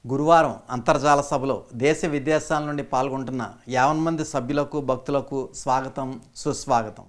గురువారం అంతర్జాల సభలో దేశ విదేశాల నుండి పాల్గొంటున్న యావన్ మంది సభ్యులకు భక్తులకు స్వాగతం సుస్వాగతం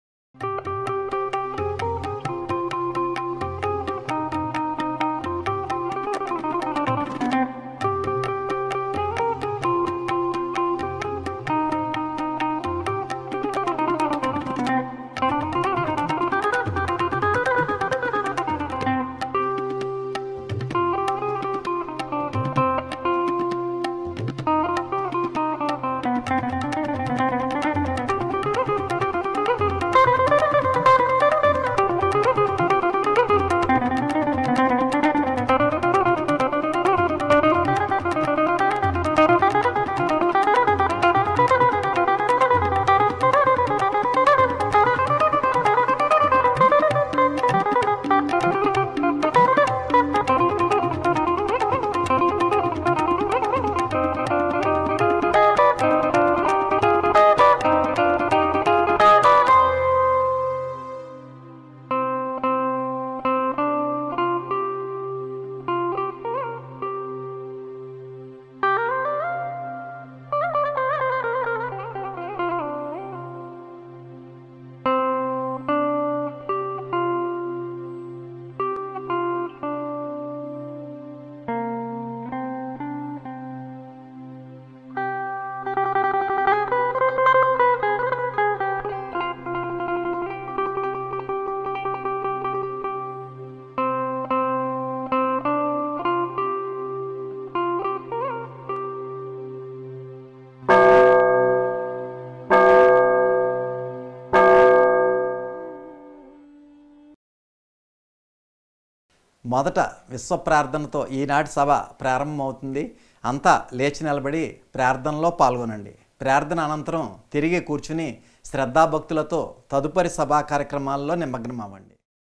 మొదట విశ్వ ప్రార్థనతో ఈనాటి సభ ప్రారంభమవుతుంది అంతా లేచి నిలబడి ప్రార్థనలో పాల్గొనండి ప్రార్థన అనంతరం తిరిగి కూర్చుని శ్రద్ధాభక్తులతో తదుపరి సభా కార్యక్రమాల్లో నిమగ్నం అవ్వండి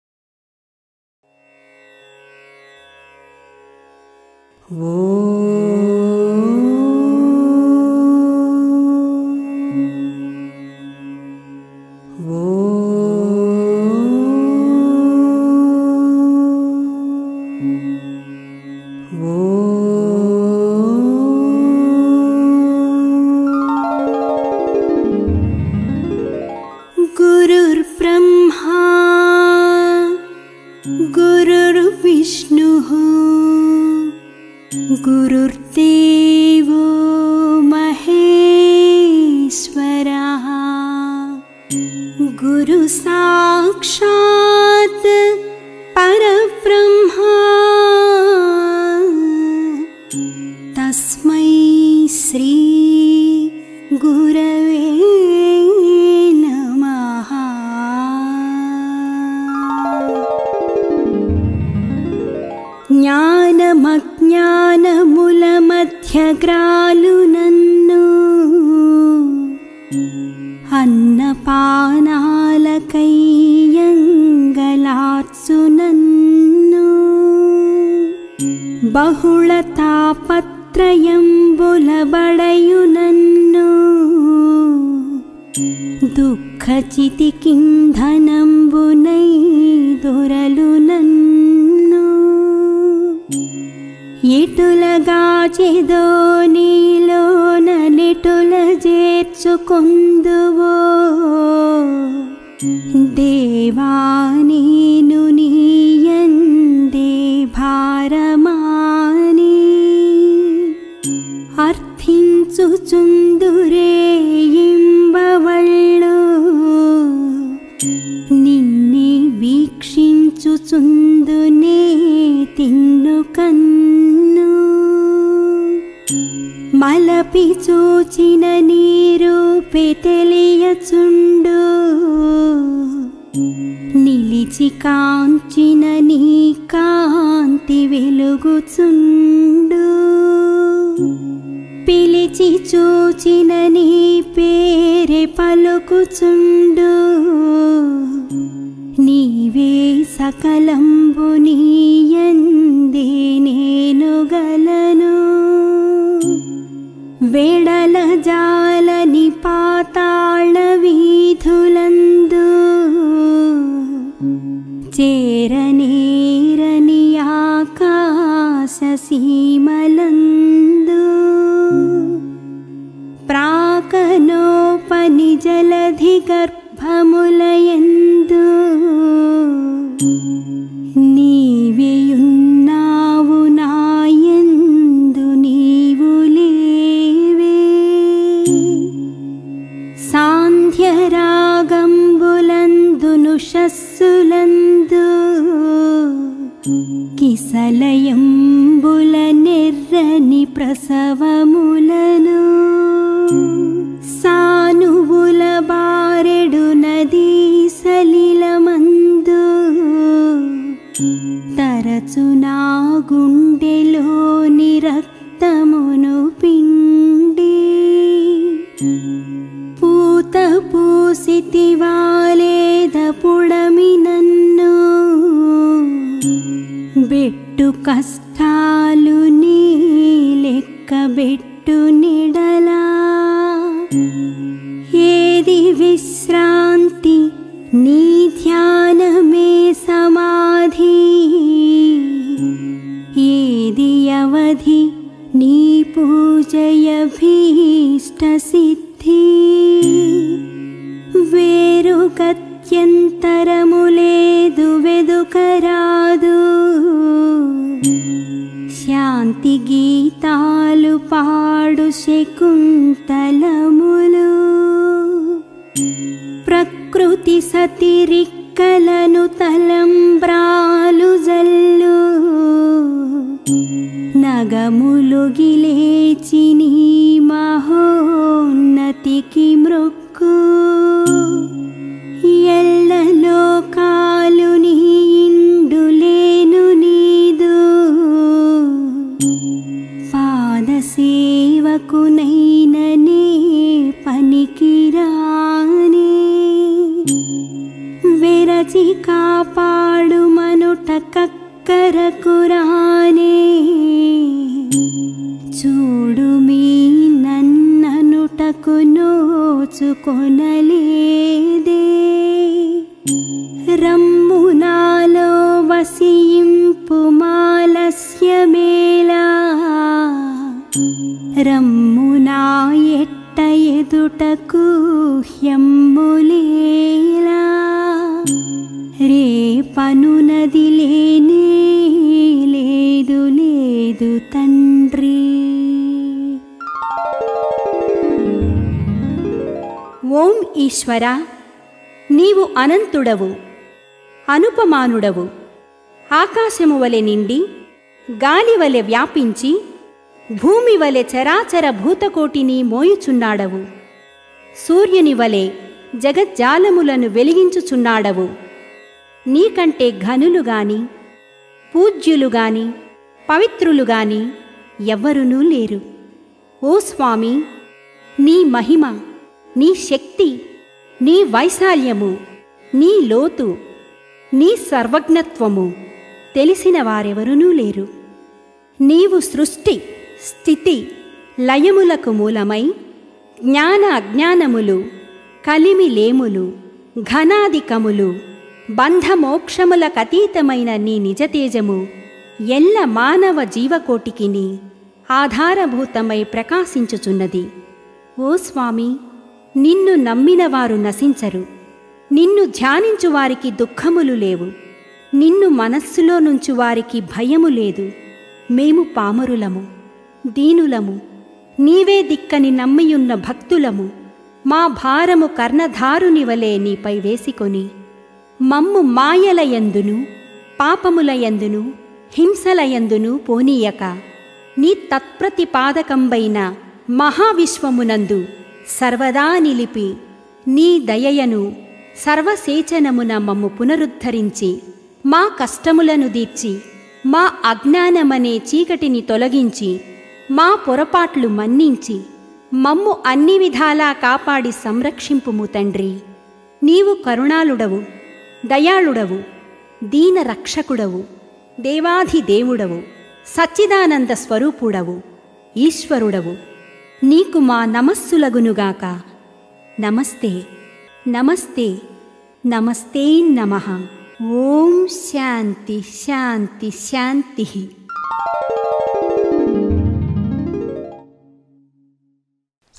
गुरुर्ब्रह्मा गुरुर्विष्णुः गुरुर्देवो महेश्वरः गुरुसाक्षात् परब्रह्मा तस्मै श्री गुरवे नमः జ్ఞానమజ్ఞానములమధ్యగ్రాలు నన్ను అన్నపానాలకయ్యంగలార్చు నన్ను బహుళ తాపత్రయంబులబడయు నన్ను దుఃఖచితికిం ధనంబునై దొరలు నన్ను ఎటులగా చెదో నీలోన నెటుల చేర్చుకొందువో దేవా నేను నీయందే భారమాని అర్థించుచుందురే ఇంబవళ్ళు నిన్నే వీక్షించుచుందునే తిన్ను కన్ను మలపి చూచిన నీరు తెలియచుండు నిలిచి కాంచిన నీ కాంతి వెలుగుచుండు పిలిచి చూచిన నీ పేరే పలుకుచుండు నీవే సకలంబు నీయందే నేను గలను వెడల జాలని పాతాళ వీధులందు చేరనేరని ఆకాశ సీమల సఖి గర్భములయందు నీవేయున్నావు నాయందు నీవు లేవే సాంధ్యరాగంబులందును షస్సులందు కిసలయంబుల నెర్రని ప్రసవములను సానువుల బారెడు నదీ సలిలమందు తరచు నా గుండెలోని రక్తమును పిండి పూత పూసితివాలేద పుడమి నన్ను బెట్టు కష్టాలు నీ లెక్క బెట్టు నిడలా ఏది విశ్రాంతి నీ ధ్యానమే సమాధి ఏది అవధి నీ పూజయ భీష్ట సిద్ధి వేరు గత్యంతరము లేదు వెదుకరాదు శాంతి గీతాలు పాడు శకుంతలములు ప్రకృతి సతిరిక్కలను తలంబ్రాలు జల్లు నగములు గిలేచి నీ మహోన్నతికి మృక్కు ఎల్ల లోకాలు నీ ఇండులేను నీదు పాద సేవకునైననే పనికిరానే వెరచి కాపాడు మనుట కక్కరకురానే చూడు మీ నన్ననుటకు నోచుకొనలేదే రమ్ము నాలో వసింపు మాలస్యమేలా రమ్ము నా ఎట్ట ఎదుటకు హ్యమ్ములేలా రే పనునది లేనే లేదు లేదు తండ్రి ఓం ఈశ్వర నీవు అనంతుడవు అనుపమానుడవు ఆకాశము వలె నిండి గాలి వలె వ్యాపించి భూమి వలె చరాచర భూతకోటిని మోయుచున్నాడవు సూర్యుని వలె జగజ్జాలములను వెలిగించుచున్నాడవు నీకంటే ఘనులు గాని పూజ్యులు గాని పవిత్రులు గాని ఎవ్వరునూ లేరు ఓ స్వామి నీ మహిమ నీ శక్తి నీ వైశాల్యము నీ లోతు నీ సర్వజ్ఞత్వము తెలిసిన వారెవరునూ లేరు నీవు సృష్టి స్థితి లయములకు మూలమై జ్ఞాన అజ్ఞానములు కలిమి లేములు ఘనాధికములు బంధమోక్షములకతీతమైన నీ నిజతేజము ఎల్ల మానవ జీవకోటికిని ఆధారభూతమై ప్రకాశించుచున్నది ఓ స్వామి నిన్ను నమ్మిన వారు నశించరు నిన్ను ధ్యానించు వారికి దుఃఖములు లేవు నిన్ను మనస్సులో నుంచి వారికి భయము లేదు మేము పామరులము దీనులము నీవే దిక్కని నమ్మియున్న భక్తులము మా భారము కర్ణధారుని వలె నీపై వేసికొని మమ్ము మాయలయందును పాపములయందును హింసలయందును పోనీయక నీ తత్ప్రతిపాదకంబైన మహావిశ్వమునందు సర్వదా నిలిపి నీ దయయను సర్వసేచనమున మమ్ము పునరుద్ధరించి మా కష్టములను దీర్చి మా అజ్ఞానమనే చీకటిని తొలగించి మా పొరపాట్లు మన్నించి మమ్ము అన్ని విధాలా కాపాడి సంరక్షింపుము తండ్రి నీవు కరుణాళుడవు దయాళుడవు దీన రక్షకుడవు దేవాధిదేవుడవు సచ్చిదానంద స్వరూపుడవు ఈశ్వరుడవు నీకు మా నమస్సులగునుగాక నమస్తే నమస్తే నమస్తే నమ ఓం శాంతి శాంతి శాంతి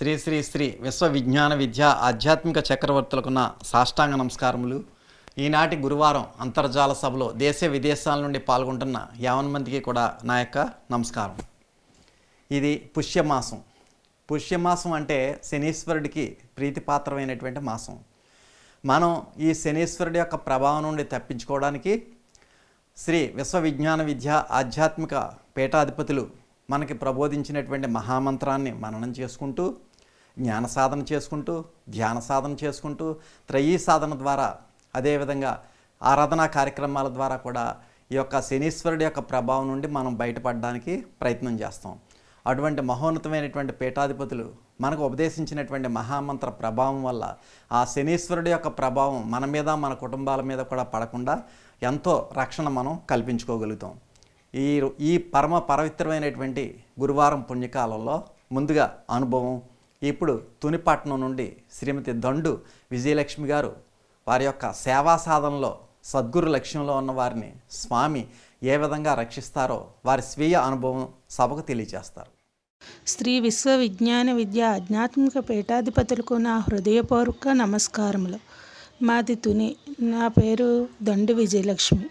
శ్రీ శ్రీ శ్రీ విశ్వ విజ్ఞాన విద్య ఆధ్యాత్మిక చక్రవర్తులకున్న సాష్టాంగ నమస్కారములు ఈనాటి గురువారం అంతర్జాల సభలో దేశ విదేశాల నుండి పాల్గొంటున్న యావన్ మందికి కూడా నా యొక్క నమస్కారం ఇది పుష్యమాసం పుష్యమాసం అంటే శనీశ్వరుడికి ప్రీతిపాత్రమైనటువంటి మాసం మనం ఈ శనీశ్వరుడి యొక్క ప్రభావం నుండి తప్పించుకోవడానికి శ్రీ విశ్వ విజ్ఞాన విద్య ఆధ్యాత్మిక పీఠాధిపతులు మనకి ప్రబోధించినటువంటి మహామంత్రాన్ని మననం చేసుకుంటూ జ్ఞాన సాధన చేసుకుంటూ ధ్యాన సాధన చేసుకుంటూ త్రయీ సాధన ద్వారా అదేవిధంగా ఆరాధనా కార్యక్రమాల ద్వారా కూడా ఈ యొక్క శనీశ్వరుడి యొక్క ప్రభావం నుండి మనం బయటపడడానికి ప్రయత్నం చేస్తాం అటువంటి మహోన్నతమైనటువంటి పీఠాధిపతులు మనకు ఉపదేశించినటువంటి మహామంత్ర ప్రభావం వల్ల ఆ శనీశ్వరుడి యొక్క ప్రభావం మన మీద మన కుటుంబాల మీద కూడా పడకుండా ఎంతో రక్షణ మనం కల్పించుకోగలుగుతాం ఈ ఈ పరమ పవిత్రమైనటువంటి గురువారం పుణ్యకాలంలో ముందుగా అనుభవం ఇప్పుడు తునిపట్నం నుండి శ్రీమతి దండు విజయలక్ష్మి గారు వారి యొక్క సేవా సాధనలో సద్గురు లక్ష్యంలో ఉన్న వారిని స్వామి ఏ విధంగా రక్షిస్తారో వారి స్వీయ అనుభవం సభకు తెలియజేస్తారు శ్రీ విశ్వ విజ్ఞాన విద్య ఆధ్యాత్మిక పీఠాధిపతులకు నా హృదయపూర్వక నమస్కారములు మాది తుని నా పేరు దండు విజయలక్ష్మి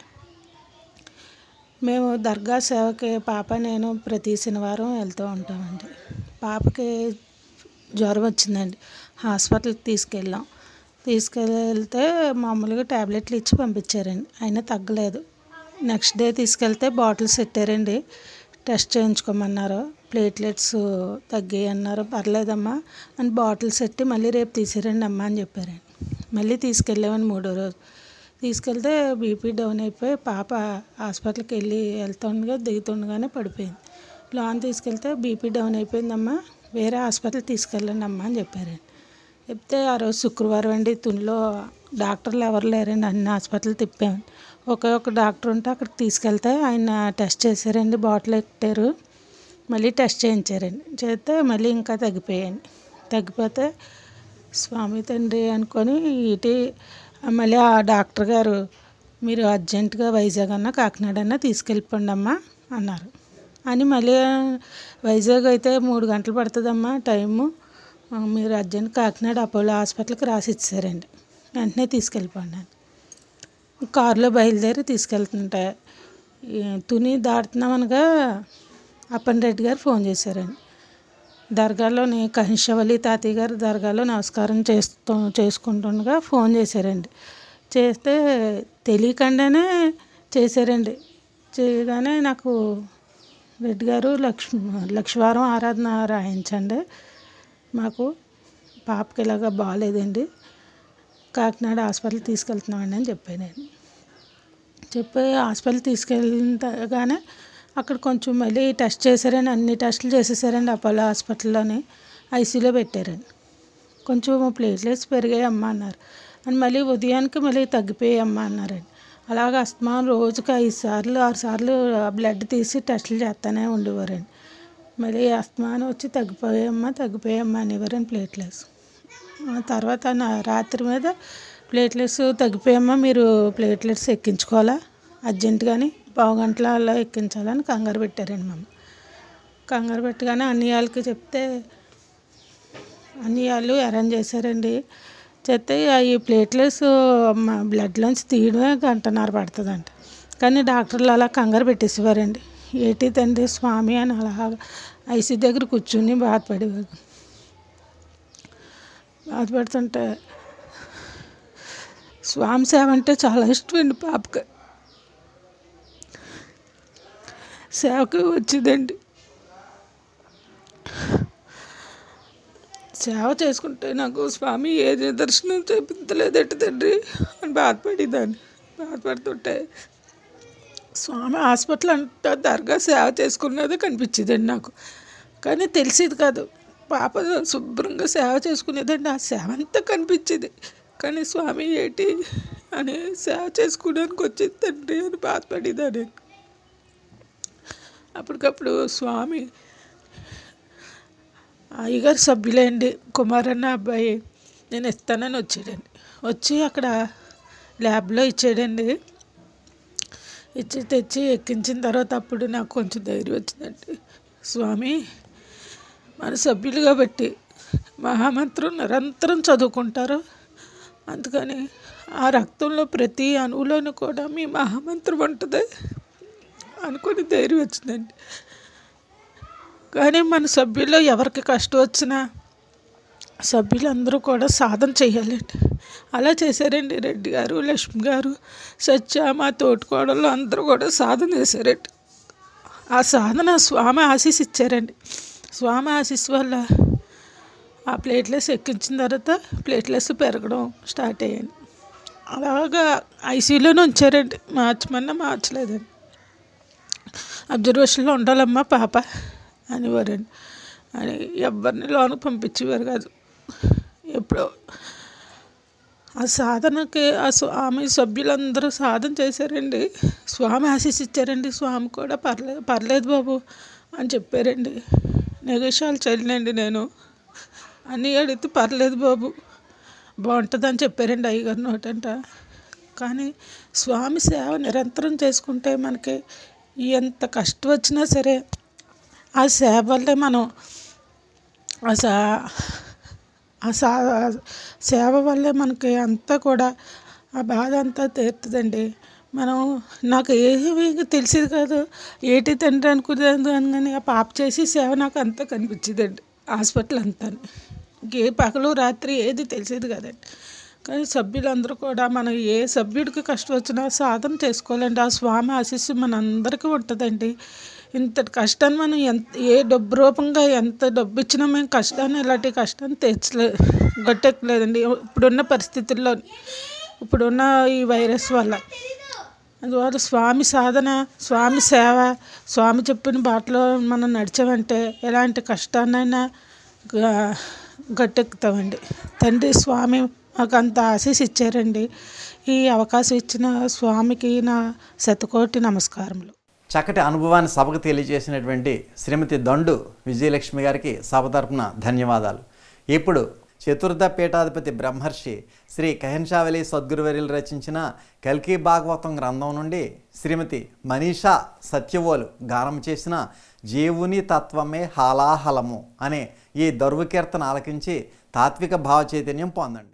మేము దర్గా సేవకి పాప నేను ప్రతి శనివారం వెళ్తూ ఉంటామండి పాపకి జ్వరం వచ్చిందండి హాస్పిటల్కి తీసుకెళ్ళాం తీసుకెళ్తే మామూలుగా ట్యాబ్లెట్లు ఇచ్చి పంపించారండి అయినా తగ్గలేదు నెక్స్ట్ డే తీసుకెళ్తే బాటిల్స్ పెట్టారండి టెస్ట్ చేయించుకోమన్నారు ప్లేట్లెట్స్ తగ్గాయి అన్నారు పర్లేదమ్మా అని బాటిల్స్ పెట్టి మళ్ళీ రేపు తీసిరండి అమ్మా అని చెప్పారండి మళ్ళీ తీసుకెళ్ళామని మూడో రోజు తీసుకెళ్తే బీపీ డౌన్ అయిపోయి పాప హాస్పిటల్కి వెళ్ళి వెళ్తుండగా దిగుతుండగానే పడిపోయింది లోన్ తీసుకెళ్తే బీపీ డౌన్ అయిపోయిందమ్మా వేరే హాస్పిటల్ తీసుకెళ్ళండి అమ్మా అని చెప్పారండి చెప్తే ఆ రోజు శుక్రవారం అండి తునిలో డాక్టర్లు ఎవరు లేరండి అన్ని హాస్పిటల్ తిప్పామండి ఒకే ఒక డాక్టర్ ఉంటే అక్కడికి తీసుకెళ్తే ఆయన టెస్ట్ చేశారండి బాటిల్ ఎక్కారు మళ్ళీ టెస్ట్ చేయించారండి చేస్తే మళ్ళీ ఇంకా తగ్గిపోయాయండి తగ్గిపోతే స్వామి తండ్రి అనుకొని ఇటు మళ్ళీ ఆ డాక్టర్ గారు మీరు అర్జెంటుగా వైజాగ్ అన్న కాకినాడ అన్న తీసుకెళ్ళిపోండి అమ్మా అన్నారు అని మళ్ళీ వైజాగ్ అయితే మూడు గంటలు పడుతుందమ్మా టైము ఆ, మీరు అర్జెంట్ కాకినాడ అపోలో హాస్పిటల్కి రాసి ఇచ్చారండి వెంటనే తీసుకెళ్ళిపోండి అని కారులో బయలుదేరి తీసుకెళ్తుంటే ఈ తుని దాటుతున్నామనగా అప్పన్ రెడ్డి గారు ఫోన్ చేశారండి దర్గాలోని కహిషవలి తాతయ్య గారు దర్గాలో నమస్కారం చేస్తూ చేసుకుంటుండగా ఫోన్ చేశారండి చేస్తే తెలియకుండానే చేశారండి చేయగానే నాకు రెడ్డి గారు లక్ష్మి లక్షవారం ఆరాధన రాయించండి మాకు పాపకి ఇలాగ బాగాలేదండి కాకినాడ హాస్పిటల్ తీసుకెళ్తున్నామండి అని చెప్పానండి చెప్పి హాస్పిటల్ తీసుకెళ్ళగానే అక్కడ కొంచెం మళ్ళీ టెస్ట్ చేశారండి అన్ని టెస్టులు చేసేసారండి అపోలో హాస్పిటల్లోని ఐసీలో పెట్టారండి కొంచెం ప్లేట్లెట్స్ పెరిగాయి అమ్మ అన్నారు అని మళ్ళీ ఉదయానికి మళ్ళీ తగ్గిపోయాయి అమ్మ అన్నారండి అలాగ అస్తమానం రోజుకి ఐదు సార్లు ఆరు సార్లు బ్లడ్ తీసి టెస్టులు చేస్తూనే ఉండేవారండి మళ్ళీ అస్తమానం వచ్చి తగ్గిపోయాయమ్మా తగ్గిపోయాయమ్మా అనేవారండి ప్లేట్లెట్స్ ఆ తర్వాత నా రాత్రి మీద ప్లేట్లెట్స్ తగ్గిపోయామ్మా మీరు ప్లేట్లెట్స్ ఎక్కించుకోవాలా అర్జెంటుగాని పావు గంటలలో ఎక్కించాలని కంగారు పెట్టారండి మమ్మ కంగారు పెట్టగానే అన్ని వాళ్ళకి చెప్తే అన్ని వాళ్ళు అరేంజ్ చేశారండి చేస్తే ఈ ప్లేట్లెట్స్ మా బ్లడ్లోంచి తీయడమే గంటన్నర పడుతుందంట కానీ డాక్టర్లు అలా కంగారు పెట్టేసేవారండి ఏటి తండ్రి స్వామి అని అలా ఐసీ దగ్గర కూర్చుని బాధపడేవారు బాధపడుతుంటే స్వామి సేవ అంటే చాలా ఇష్టం అండి పాపకి సేవకి వచ్చిందండి సేవ చేసుకుంటే నాకు స్వామి ఏ దర్శనం చేపించలేదట తండ్రి అని బాధపడేదాన్ని బాధపడుతుంటే స్వామి హాస్పిటల్ అంతా దర్గా సేవ చేసుకున్నదే కనిపించేదండి నాకు కానీ తెలిసేది కాదు పాప శుభ్రంగా సేవ చేసుకునేదండి ఆ సేవ అంతా కనిపించేది కానీ స్వామి ఏంటి అని సేవ చేసుకోవడానికి వచ్చేది తండ్రి అని బాధపడేదాన్ని అప్పటికప్పుడు స్వామి అయ్యగారు సభ్యులేండి కుమారన్న అబ్బాయి నేను ఇస్తానని వచ్చాడండి వచ్చి అక్కడ ల్యాబ్లో ఇచ్చాడండి ఇచ్చి తెచ్చి ఎక్కించిన తర్వాత అప్పుడు నాకు కొంచెం ధైర్యం వచ్చిందండి స్వామి మన సభ్యులు కాబట్టి మహామంత్రం నిరంతరం చదువుకుంటారు అందుకని ఆ రక్తంలో ప్రతి అణువులోనూ కూడా మీ మహామంత్రం ఉంటుంది అనుకుని ధైర్యం వచ్చిందండి కానీ మన సభ్యుల్లో ఎవరికి కష్టం వచ్చినా సభ్యులందరూ కూడా సాధన చేయాలండి అలా చేశారండి రెడ్డి గారు లక్ష్మి గారు సత్య మా తోటికోడళ్ళు అందరూ కూడా సాధన చేశారండి ఆ సాధన స్వామి ఆశీస్ ఇచ్చారండి స్వామి ఆశీస్ వల్ల ఆ ప్లేట్లెస్ ఎక్కించిన తర్వాత ప్లేట్లెస్ పెరగడం స్టార్ట్ అయ్యాయి అలాగా ఐసీయూలోనే ఉంచారండి మార్చమన్నా మార్చలేదండి అబ్జర్వేషన్లో ఉండాలమ్మా పాప అనేవారండి అని ఎవరిని లోనికి పంపించేవారు కాదు ఎప్పుడో ఆ సాధనకి ఆ స్వ- ఆమె సభ్యులందరూ సాధన చేశారండి స్వామి ఆశీస్ ఇచ్చారండి స్వామి కూడా పర్లేదు పర్లేదు బాబు అని చెప్పారండి నెగేషాలు చదివినండి నేను అని అడిగితే పర్లేదు బాబు బాగుంటుందని చెప్పారండి అయ్యగారు నోటంట కానీ స్వామి సేవ నిరంతరం చేసుకుంటే మనకి ఎంత కష్టం వచ్చినా సరే ఆ సేవ వల్లే మనం ఆ సా ఆ సా సేవ వల్లే మనకి అంతా కూడా ఆ బాధ అంతా తీరుతుందండి మనం నాకు ఏమీ తెలిసేది కాదు ఏటి తండ్రి అనుకునేది కానీ ఆ పాప చేసి సేవ నాకు అంతా కనిపించేదండి హాస్పిటల్ అంతా ఏ పగలు రాత్రి ఏది తెలిసేది కదండి కానీ సభ్యులందరూ కూడా మనం ఏ సభ్యుడికి కష్టం వచ్చినా సాధన చేసుకోవాలండి ఆ స్వామి ఆశీస్సు మనందరికీ ఉంటుందండి ఇంతటి కష్టాన్ని మనం ఎంత ఏ డబ్బు రూపంగా ఎంత డబ్బు ఇచ్చినా మేము కష్టాన్ని ఇలాంటి కష్టాన్ని తెచ్చలే గట్టెక్కలేదండి ఇప్పుడున్న పరిస్థితుల్లో ఇప్పుడున్న ఈ వైరస్ వల్ల అందువల్ల స్వామి సాధన స్వామి సేవ స్వామి చెప్పిన బాటలో మనం నడిచామంటే ఎలాంటి కష్టాన్నైనా గ- గట్టెక్కుతామండి తండ్రి స్వామి మాకు అంత ఆశీస్ ఇచ్చారండి ఈ అవకాశం ఇచ్చిన స్వామికి నా శతకోటి నమస్కారములు చక్కటి అనుభవాన్ని సభకు తెలియజేసినటువంటి శ్రీమతి దండు విజయలక్ష్మి గారికి సభ తరపున ధన్యవాదాలు ఇప్పుడు చతుర్థ పీఠాధిపతి బ్రహ్మర్షి శ్రీ కహన్షావలి సద్గురువర్యులు రచించిన కల్కి భాగవతం గ్రంథం నుండి శ్రీమతి మనీషా సత్యవోలు గానం చేసిన జీవుని తత్వమే హాలాహలము అనే ఈ దర్వు కీర్తన ఆలకించి తాత్విక భావ చైతన్యం పొందండి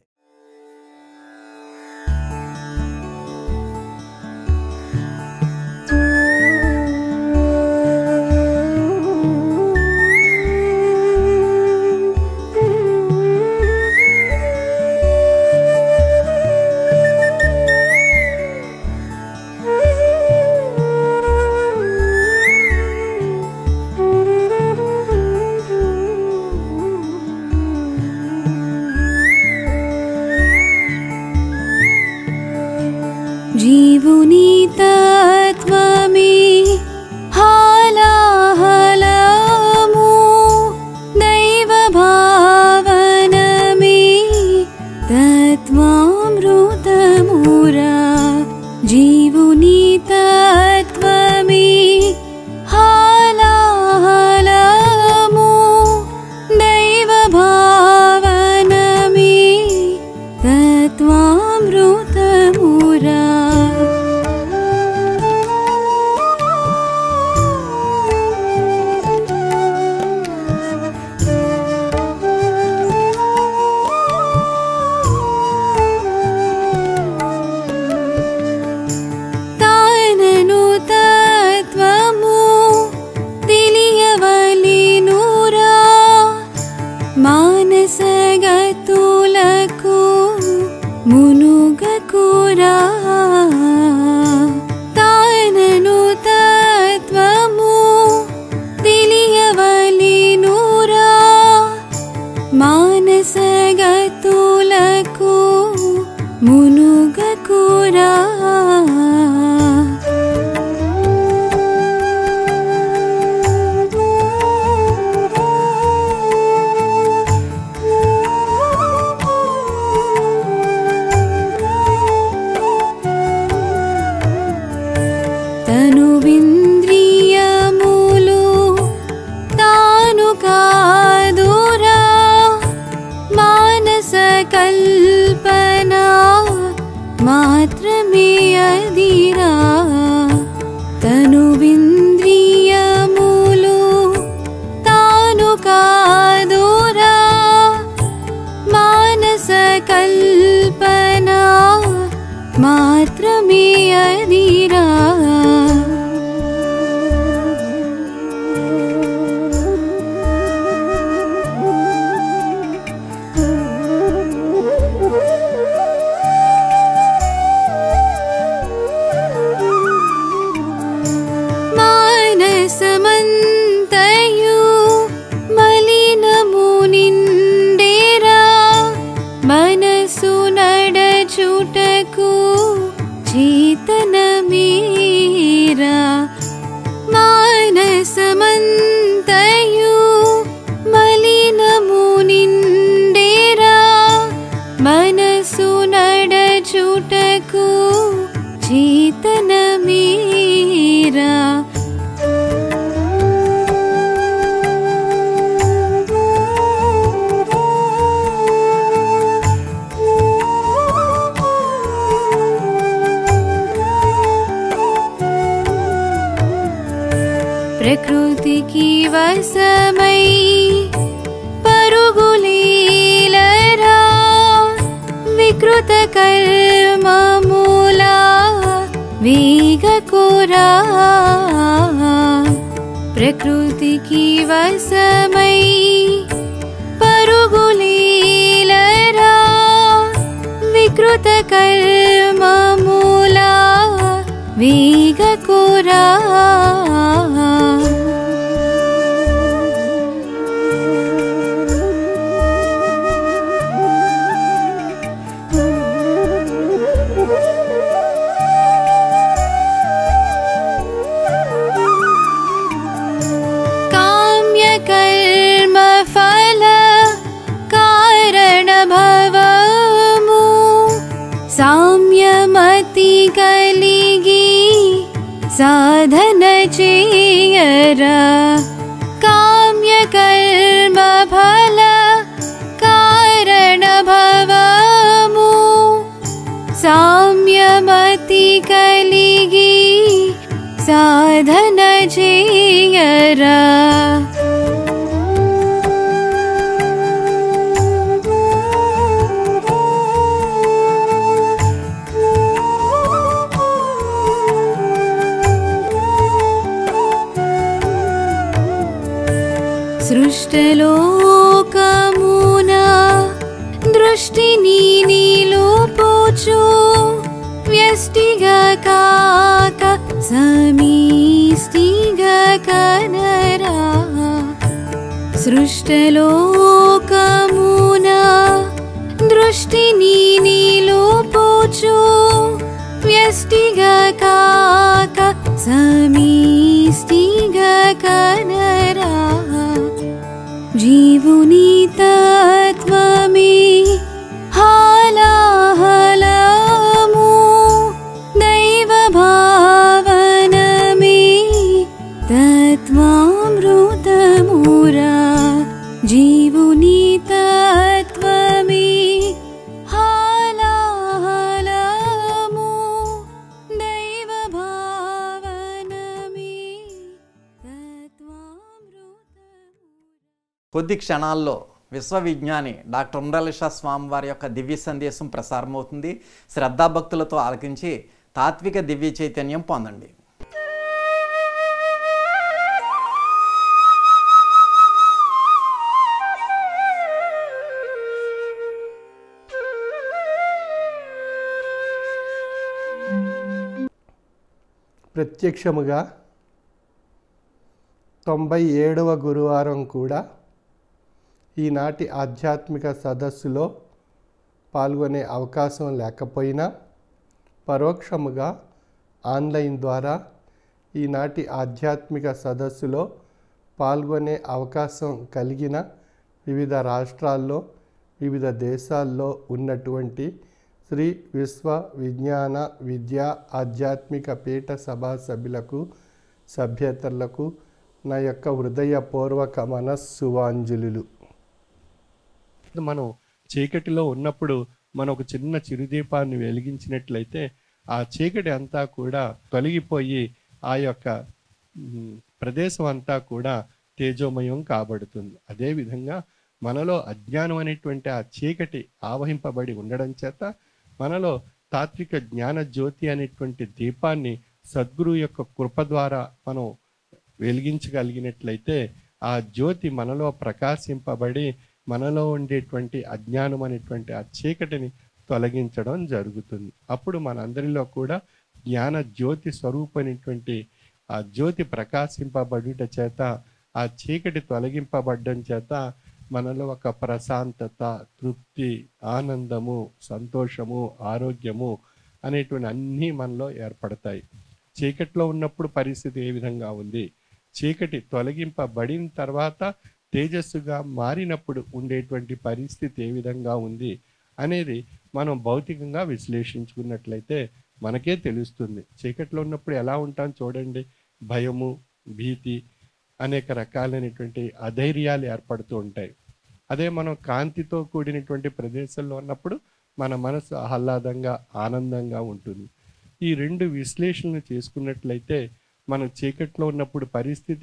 जीवुनि तत्त्वमे हालाहलमु दैवभावनमे तत्त्वामृतमुरा जीवुनि तत्त्वमे हालाहलमु दैवभावनमे तत्त्वामृतमुरा తానను తత్వము తెలియవలి నూరా మానసగతులకు మునుగకురా తానను తత్వము తెలియవలి నూరా మానసగతులకు మునుగకురా తనువింద్రియములు తాను కాదురా మానస కల్పన మాత్రమే అదిరా తనువింద్రియములు తాను కాదురా వశమై పరుగులీలరా వికృత కర్మమూలా వేగకురా ప్రకృతికి వశమై పరుగులీలరా వికృత కర్మమూలా వేగకురా కామ్యకర్మఫల కారణభవము సామ్యమతి కలిగి సాధన చేయరా కామ్యకర్మఫల కారణభవము సామ్యమతి కలిగి సాధన చేయరా సృష్టలోకమున దృష్టిని నిలుపుచు వ్యష్టిగా కాక సమీష్టిగా కనరా సృష్టలోకమున దృష్టిని నిలుపుచు వ్యష్టిగా కాక సమీష్టిగా కనరా జీవుని తత్వమే హాలాహలము దైవ భావనమే తత్వామృతమురా జీవుని తత్వమే హాలాహలము దైవ భావనమే తత్వామృతమురా కొద్ది క్షణాల్లో విశ్వవిజ్ఞాని డాక్టర్ ఉండ్రలిషా స్వామి వారి యొక్క దివ్య సందేశం ప్రసారమవుతుంది శ్రద్ధాభక్తులతో ఆలకించి తాత్విక దివ్య చైతన్యం పొందండి ప్రత్యక్షముగా తొంభై ఏడవ గురువారం కూడా ఈనాటి ఆధ్యాత్మిక సదస్సులో పాల్గొనే అవకాశం లేకపోయినా పరోక్షముగా ఆన్లైన్ ద్వారా ఈనాటి ఆధ్యాత్మిక సదస్సులో పాల్గొనే అవకాశం కలిగిన వివిధ రాష్ట్రాల్లో వివిధ దేశాల్లో ఉన్నటువంటి శ్రీ విశ్వ విజ్ఞాన విద్యా ఆధ్యాత్మిక పీఠ సభా సభ్యులకు సభ్యేతరులకు నా యొక్క హృదయపూర్వక మనస్సువాంజలులు మనం చీకటిలో ఉన్నప్పుడు మనం ఒక చిన్న చిరుదీపాన్ని వెలిగించినట్లయితే ఆ చీకటి అంతా కూడా తొలగిపోయి ఆ యొక్క మ్, ప్రదేశం అంతా కూడా తేజోమయం కాబడుతుంది అదేవిధంగా మనలో అజ్ఞానం అనేటువంటి ఆ చీకటి ఆవహింపబడి ఉండడం చేత మనలో తాత్విక జ్ఞాన జ్యోతి అనేటువంటి దీపాన్ని సద్గురు యొక్క కృప ద్వారా మనం వెలిగించగలిగినట్లయితే ఆ జ్యోతి మనలో ప్రకాశింపబడి మనలో ఉండేటువంటి అజ్ఞానం అనేటువంటి ఆ చీకటిని తొలగించడం జరుగుతుంది అప్పుడు మనందరిలో కూడా జ్ఞాన జ్యోతి స్వరూపమైనటువంటి ఆ జ్యోతి ప్రకాశింపబడుట చేత ఆ చీకటి తొలగింపబడడం చేత మనలో ఒక ప్రశాంతత తృప్తి ఆనందము సంతోషము ఆరోగ్యము అనేటువంటి అన్నీ మనలో ఏర్పడతాయి చీకట్లో ఉన్నప్పుడు పరిస్థితి ఏ విధంగా ఉంది చీకటి తొలగింపబడిన తర్వాత తేజస్సుగా మారినప్పుడు ఉండేటువంటి పరిస్థితి ఏ విధంగా ఉంది అనేది మనం భౌతికంగా విశ్లేషించుకున్నట్లయితే మనకే తెలుస్తుంది చీకట్లో ఉన్నప్పుడు ఎలా ఉంటాం చూడండి భయము భీతి అనేక రకాలైనటువంటి అధైర్యాలు ఏర్పడుతూ ఉంటాయి అదే మనం కాంతితో కూడినటువంటి ప్రదేశంలో ఉన్నప్పుడు మన మనసు ఆహ్లాదంగా ఆనందంగా ఉంటుంది ఈ రెండు విశ్లేషణలు చేసుకున్నట్లయితే మనం చీకట్లో ఉన్నప్పుడు పరిస్థితి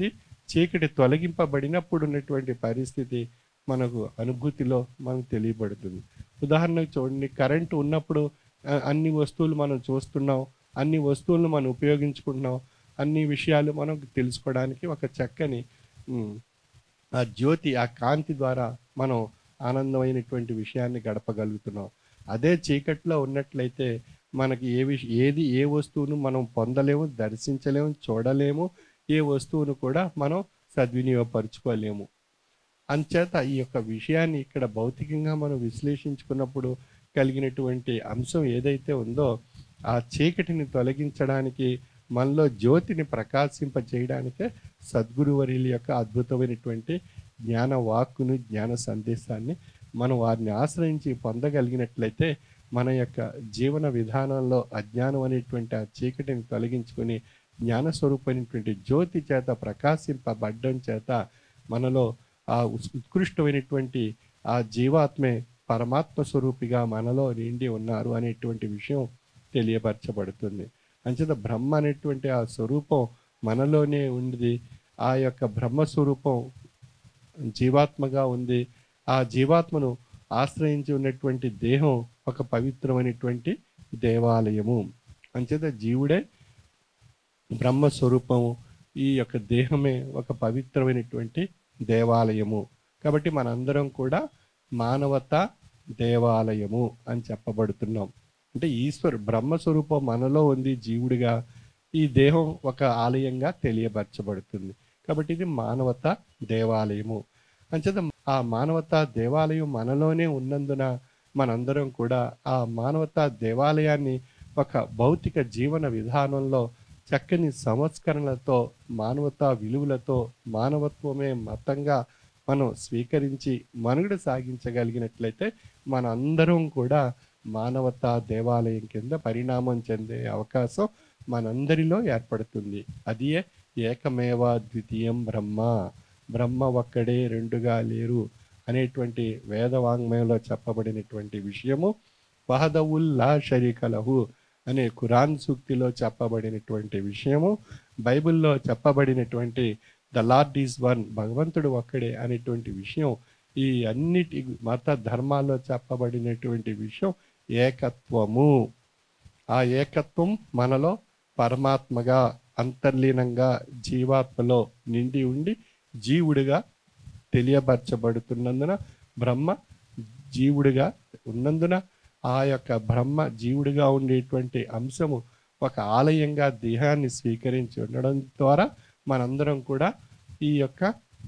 చీకటి తొలగింపబడినప్పుడు ఉన్నటువంటి పరిస్థితి మనకు అనుభూతిలో మనకు తెలియబడుతుంది ఉదాహరణకు చూడండి కరెంటు ఉన్నప్పుడు ఆ, అన్ని వస్తువులు మనం చూస్తున్నాం అన్ని వస్తువులను మనం ఉపయోగించుకుంటున్నాం అన్ని విషయాలు మనం తెలుసుకోవడానికి ఒక చక్కని ఉమ్, ఆ జ్యోతి ఆ కాంతి ద్వారా మనం ఆనందమైనటువంటి విషయాన్ని గడపగలుగుతున్నాం అదే చీకట్లో ఉన్నట్లయితే మనకి ఏ విష ఏది ఏ వస్తువును మనం పొందలేము దర్శించలేము చూడలేము ఏ వస్తువును కూడా మనం సద్వినియోగపరుచుకోలేము అంచేత ఈ యొక్క విషయాన్ని ఇక్కడ భౌతికంగా మనం విశ్లేషించుకున్నప్పుడు కలిగినటువంటి అంశం ఏదైతే ఉందో ఆ చీకటిని తొలగించడానికి మనలో జ్యోతిని ప్రకాశింపజేయడానికే సద్గురువర్యుల యొక్క అద్భుతమైనటువంటి జ్ఞాన వాక్కును జ్ఞాన సందేశాన్ని మనం వారిని ఆశ్రయించి పొందగలిగినట్లయితే మన యొక్క జీవన విధానంలో అజ్ఞానం అనేటువంటి ఆ చీకటిని తొలగించుకొని జ్ఞాన స్వరూపమైనటువంటి జ్యోతి చేత ప్రకాశింపబడ్డం చేత మనలో ఆ ఉస్- ఉత్కృష్టమైనటువంటి ఆ జీవాత్మే పరమాత్మ స్వరూపిగా మనలో నిండి ఉన్నారు అనేటువంటి విషయం తెలియపరచబడుతుంది అంచేత బ్రహ్మ అనేటువంటి ఆ స్వరూపం మనలోనే ఉంది ఆ యొక్క బ్రహ్మ స్వరూపం జీవాత్మగా ఉంది ఆ జీవాత్మను ఆశ్రయించి ఉన్నటువంటి దేహం ఒక పవిత్రమైనటువంటి దేవాలయము అంచేత జీవుడే బ్రహ్మ స్వరూపము ఈ యొక్క దేహమే ఒక పవిత్రమైనటువంటి దేవాలయము కాబట్టి మనందరం కూడా మానవత దేవాలయము అని చెప్పబడుతున్నాం అంటే ఈశ్వరు బ్రహ్మ స్వరూపం మనలో ఉంది జీవుడిగా ఈ దేహం ఒక ఆలయంగా తెలియపరచబడుతుంది కాబట్టి ఇది మానవత దేవాలయము అంచేత ఆ మానవత దేవాలయం మనలోనే ఉన్నందున మనందరం కూడా ఆ మానవత దేవాలయాన్ని ఒక భౌతిక జీవన విధానంలో చక్కని సంస్కరణలతో మానవతా విలువలతో మానవత్వమే మతంగా మనం స్వీకరించి మనుగడ సాగించగలిగినట్లయితే మనందరం కూడా మానవతా దేవాలయం కింద పరిణామం చెందే అవకాశం మనందరిలో ఏర్పడుతుంది అదియే ఏకమేవ ద్వితీయం బ్రహ్మ బ్రహ్మ ఒక్కడే రెండుగా లేరు అనేటువంటి వేదవాంగ్మయంలో చెప్పబడినటువంటి విషయము వహదవుల్లా షరీకలహు అనే ఖురాన్ సూక్తిలో చెప్పబడినటువంటి విషయము బైబిల్లో చెప్పబడినటువంటి ద లార్డ్ ఈజ్ వన్ భగవంతుడు ఒక్కడే అనేటువంటి విషయం ఈ అన్నిటి మత ధర్మాల్లో చెప్పబడినటువంటి విషయం ఏకత్వము ఆ ఏకత్వం మనలో పరమాత్మగా అంతర్లీనంగా జీవాత్మలో నిండి ఉండి జీవుడిగా తెలియపరచబడుతున్నందున బ్రహ్మ జీవుడిగా ఉన్నందున ఆ యొక్క బ్రహ్మ జీవుడిగా ఉండేటువంటి అంశము ఒక ఆలయంగా దేహాన్ని స్వీకరించి ఉండడం ద్వారా మనందరం కూడా ఈ యొక్క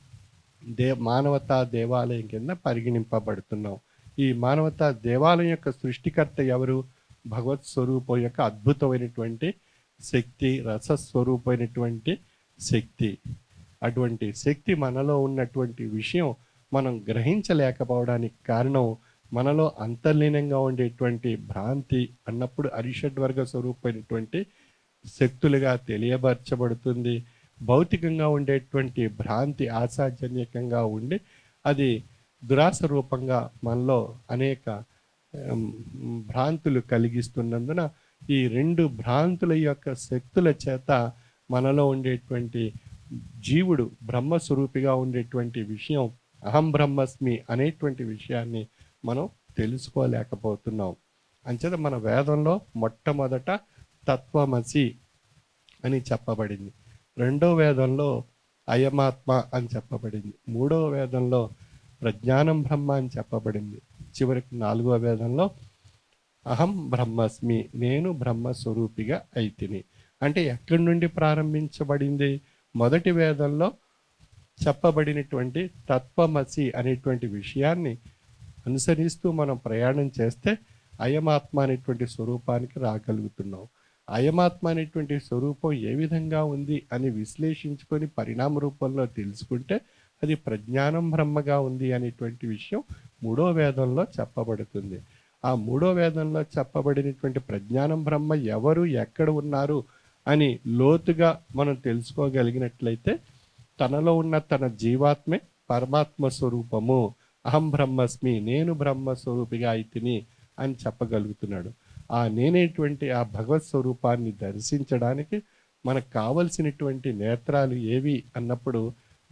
దే మానవతా దేవాలయం కింద పరిగణింపబడుతున్నాం ఈ మానవతా దేవాలయం యొక్క సృష్టికర్త ఎవరు భగవత్ స్వరూపం యొక్క అద్భుతమైనటువంటి శక్తి రసస్వరూపమైనటువంటి శక్తి అటువంటి శక్తి మనలో ఉన్నటువంటి విషయం మనం గ్రహించలేకపోవడానికి కారణం మనలో అంతర్లీనంగా ఉండేటువంటి భ్రాంతి అన్నప్పుడు అరిషడ్ వర్గ స్వరూపమైనటువంటి శక్తులుగా తెలియపరచబడుతుంది భౌతికంగా ఉండేటువంటి భ్రాంతి ఆశాజన్యకంగా ఉండి అది దురాశ రూపంగా మనలో అనేక ఉమ్, భ్రాంతులు కలిగిస్తున్నందున ఈ రెండు భ్రాంతుల యొక్క శక్తుల చేత మనలో ఉండేటువంటి జీవుడు బ్రహ్మస్వరూపిగా ఉండేటువంటి విషయం అహం బ్రహ్మస్మి అనేటువంటి విషయాన్ని మనం తెలుసుకోలేకపోతున్నాం అంచేత మన వేదంలో మొట్టమొదట తత్వమసి అని చెప్పబడింది రెండో వేదంలో అయమాత్మ అని చెప్పబడింది మూడో వేదంలో ప్రజ్ఞానం బ్రహ్మ అని చెప్పబడింది చివరికి నాలుగో వేదంలో అహం బ్రహ్మస్మి నేను బ్రహ్మస్వరూపిగా అయితిని అంటే ఎక్కడి నుండి ప్రారంభించబడింది మొదటి వేదంలో చెప్పబడినటువంటి తత్వమసి అనేటువంటి విషయాన్ని అనుసరిస్తూ మనం ప్రయాణం చేస్తే అయమాత్మ అనేటువంటి స్వరూపానికి రాగలుగుతున్నాం అయమాత్మ అనేటువంటి స్వరూపం ఏ విధంగా ఉంది అని విశ్లేషించుకొని పరిణామ రూపంలో తెలుసుకుంటే అది ప్రజ్ఞానం బ్రహ్మగా ఉంది అనేటువంటి విషయం మూడో వేదంలో చెప్పబడుతుంది ఆ మూడో వేదంలో చెప్పబడినటువంటి ప్రజ్ఞానం బ్రహ్మ ఎవరు ఎక్కడ ఉన్నారు అని లోతుగా మనం తెలుసుకోగలిగినట్లయితే తనలో ఉన్న తన జీవాత్మే పరమాత్మ స్వరూపము అహం బ్రహ్మస్మి నేను బ్రహ్మ స్వరూపిగా అయితిని అని చెప్పగలుగుతున్నాడు ఆ నేనేటువంటి ఆ భగవత్ స్వరూపాన్ని దర్శించడానికి మనకు కావలసినటువంటి నేత్రాలు ఏవి అన్నప్పుడు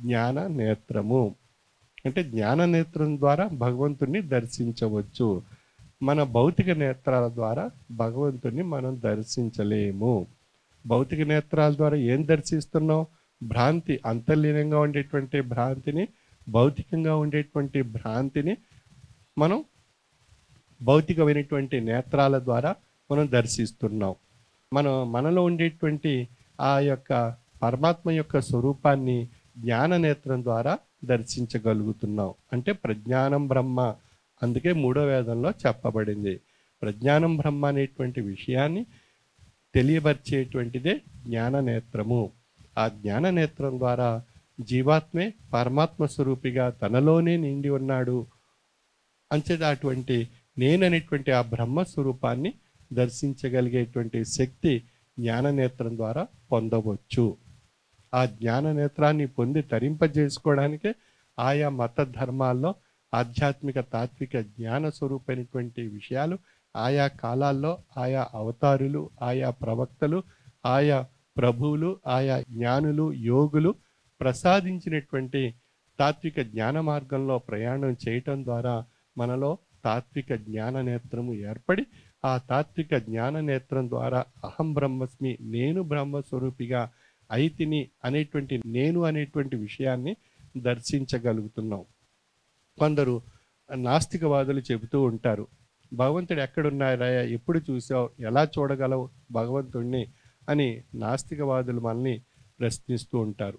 జ్ఞాన నేత్రము అంటే జ్ఞాన నేత్రం ద్వారా భగవంతుణ్ణి దర్శించవచ్చు మన భౌతిక నేత్రాల ద్వారా భగవంతుణ్ణి మనం దర్శించలేము భౌతిక నేత్రాల ద్వారా ఏం దర్శిస్తున్నాం భ్రాంతి అంతర్లీనంగా ఉండేటువంటి భ్రాంతిని భౌతికంగా ఉండేటువంటి భ్రాంతిని మనం భౌతికమైనటువంటి నేత్రాల ద్వారా మనం దర్శిస్తున్నాం మనం మనలో ఉండేటువంటి ఆ యొక్క పరమాత్మ యొక్క స్వరూపాన్ని జ్ఞాన నేత్రం ద్వారా దర్శించగలుగుతున్నాం అంటే ప్రజ్ఞానం బ్రహ్మ అందుకే మూడో వేదంలో చెప్పబడింది ప్రజ్ఞానం బ్రహ్మ అనేటువంటి విషయాన్ని తెలియపరిచేటువంటిదే జ్ఞాన నేత్రము ఆ జ్ఞాన నేత్రం ద్వారా జీవాత్మే పరమాత్మ స్వరూపిగా తనలోనే నిండి ఉన్నాడు అంచేత అటువంటి నేననేటువంటి ఆ బ్రహ్మ స్వరూపాన్ని దర్శించగలిగేటువంటి శక్తి జ్ఞాన నేత్రం ద్వారా పొందవచ్చు ఆ జ్ఞాన నేత్రాన్ని పొంది తరింపజేసుకోవడానికే ఆయా మత ధర్మాల్లో ఆధ్యాత్మిక తాత్విక జ్ఞాన స్వరూపమైనటువంటి విషయాలు ఆయా కాలాల్లో ఆయా అవతారులు ఆయా ప్రవక్తలు ఆయా ప్రభువులు ఆయా జ్ఞానులు యోగులు ప్రసాదించినటువంటి తాత్విక జ్ఞాన మార్గంలో ప్రయాణం చేయటం ద్వారా మనలో తాత్విక జ్ఞాన నేత్రము ఏర్పడి ఆ తాత్విక జ్ఞాన నేత్రం ద్వారా అహం బ్రహ్మస్మి నేను బ్రహ్మస్వరూపిగా అయితిని అనేటువంటి నేను అనేటువంటి విషయాన్ని దర్శించగలుగుతున్నాం కొందరు నాస్తికవాదులు చెబుతూ ఉంటారు భగవంతుడు ఎక్కడున్నారా ఎప్పుడు చూసావు ఎలా చూడగలవు భగవంతుణ్ణి అని నాస్తికవాదులు మనల్ని ప్రశ్నిస్తూ ఉంటారు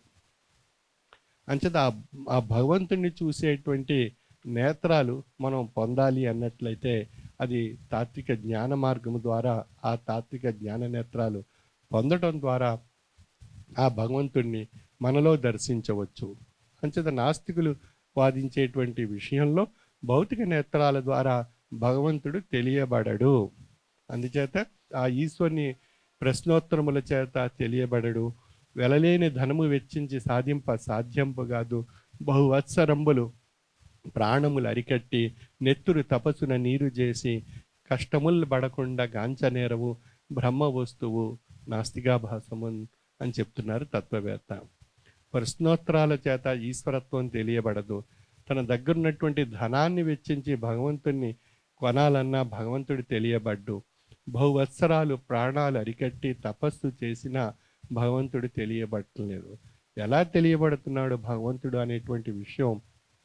అంచేత ఆ- ఆ భగవంతుణ్ణి చూసేటువంటి నేత్రాలు మనం పొందాలి అన్నట్లయితే అది తాత్విక జ్ఞాన మార్గము ద్వారా ఆ తాత్విక జ్ఞాన నేత్రాలు పొందడం ద్వారా ఆ భగవంతుణ్ణి మనలో దర్శించవచ్చు అంచేత నాస్తికులు వాదించేటువంటి విషయంలో భౌతిక నేత్రాల ద్వారా భగవంతుడు తెలియబడడు అందుచేత ఆ ఈశ్వరుని ప్రశ్నోత్తరముల చేత తెలియబడడు వెలలేని ధనము వెచ్చించి సాధింప సాధ్యంపు కాదు బహువత్సరంబులు ప్రాణములు అరికట్టి నెత్తురు తపస్సున నీరు చేసి కష్టములు పడకుండా గాంచనేరవు బ్రహ్మ వస్తువు నాస్తికాభాసము అని చెప్తున్నారు తత్వవేత్త ప్రశ్నోత్తరాల చేత ఈశ్వరత్వం తెలియబడదు తన దగ్గరున్నటువంటి ధనాన్ని వెచ్చించి భగవంతుణ్ణి కొనాలన్నా భగవంతుడు తెలియబడ్డు బహువత్సరాలు ప్రాణాలు అరికట్టి తపస్సు చేసిన భగవంతుడు తెలియబడలేదు ఎలా తెలియబడుతున్నాడు భగవంతుడు అనేటువంటి విషయం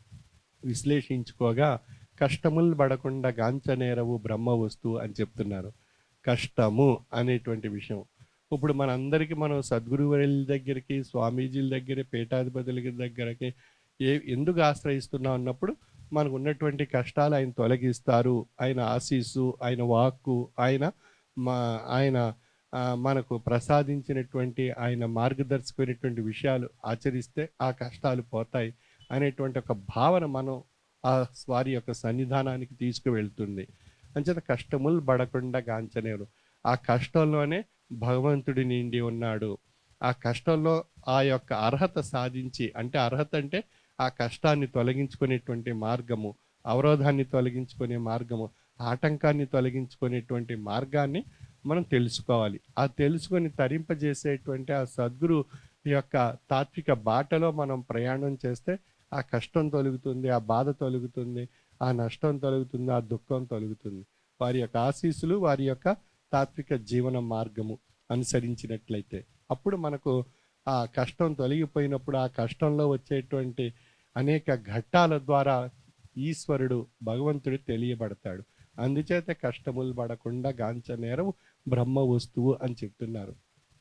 విశ్లేషించుకోగా కష్టములు పడకుండా గాంచనేరవు బ్రహ్మ వస్తువు అని చెప్తున్నారు కష్టము అనేటువంటి విషయం ఇప్పుడు మనందరికీ మనం సద్గురువుల దగ్గరికి స్వామీజీల దగ్గర పీఠాధిపతుల దగ్గరకి ఏ ఎందుకు ఆశ్రయిస్తున్నాం అన్నప్పుడు మనకు ఉన్నటువంటి కష్టాలు ఆయన తొలగిస్తారు ఆయన ఆశీస్సు ఆయన వాక్కు ఆయన మా ఆయన ఆ, మనకు ప్రసాదించినటువంటి ఆయన మార్గదర్శకమైనటువంటి విషయాలు ఆచరిస్తే ఆ కష్టాలు పోతాయి అనేటువంటి ఒక భావన మనం ఆ వారి యొక్క సన్నిధానానికి తీసుకువెళ్తుంది అంచేత కష్టములు పడకుండా గాంచనేరు ఆ కష్టంలోనే భగవంతుడి నిండి ఉన్నాడు ఆ కష్టంలో ఆ యొక్క అర్హత సాధించి అంటే అర్హత అంటే ఆ కష్టాన్ని తొలగించుకునేటువంటి మార్గము అవరోధాన్ని తొలగించుకునే మార్గము ఆటంకాన్ని తొలగించుకునేటువంటి మార్గాన్ని మనం తెలుసుకోవాలి ఆ తెలుసుకొని తరింపజేసేటువంటి ఆ సద్గురు యొక్క తాత్విక బాటలో మనం ప్రయాణం చేస్తే ఆ కష్టం తొలుగుతుంది ఆ బాధ తొలుగుతుంది ఆ నష్టం తొలుగుతుంది ఆ దుఃఖం తొలుగుతుంది వారి యొక్క ఆశీస్సులు వారి యొక్క తాత్విక జీవన మార్గము అనుసరించినట్లయితే అప్పుడు మనకు ఆ కష్టం తొలగిపోయినప్పుడు ఆ కష్టంలో వచ్చేటువంటి అనేక ఘట్టాల ద్వారా ఈశ్వరుడు భగవంతుడు తెలియబడతాడు అందుచేత కష్టములు పడకుండా గాంచనేరవు బ్రహ్మ వస్తువు అని చెప్తున్నారు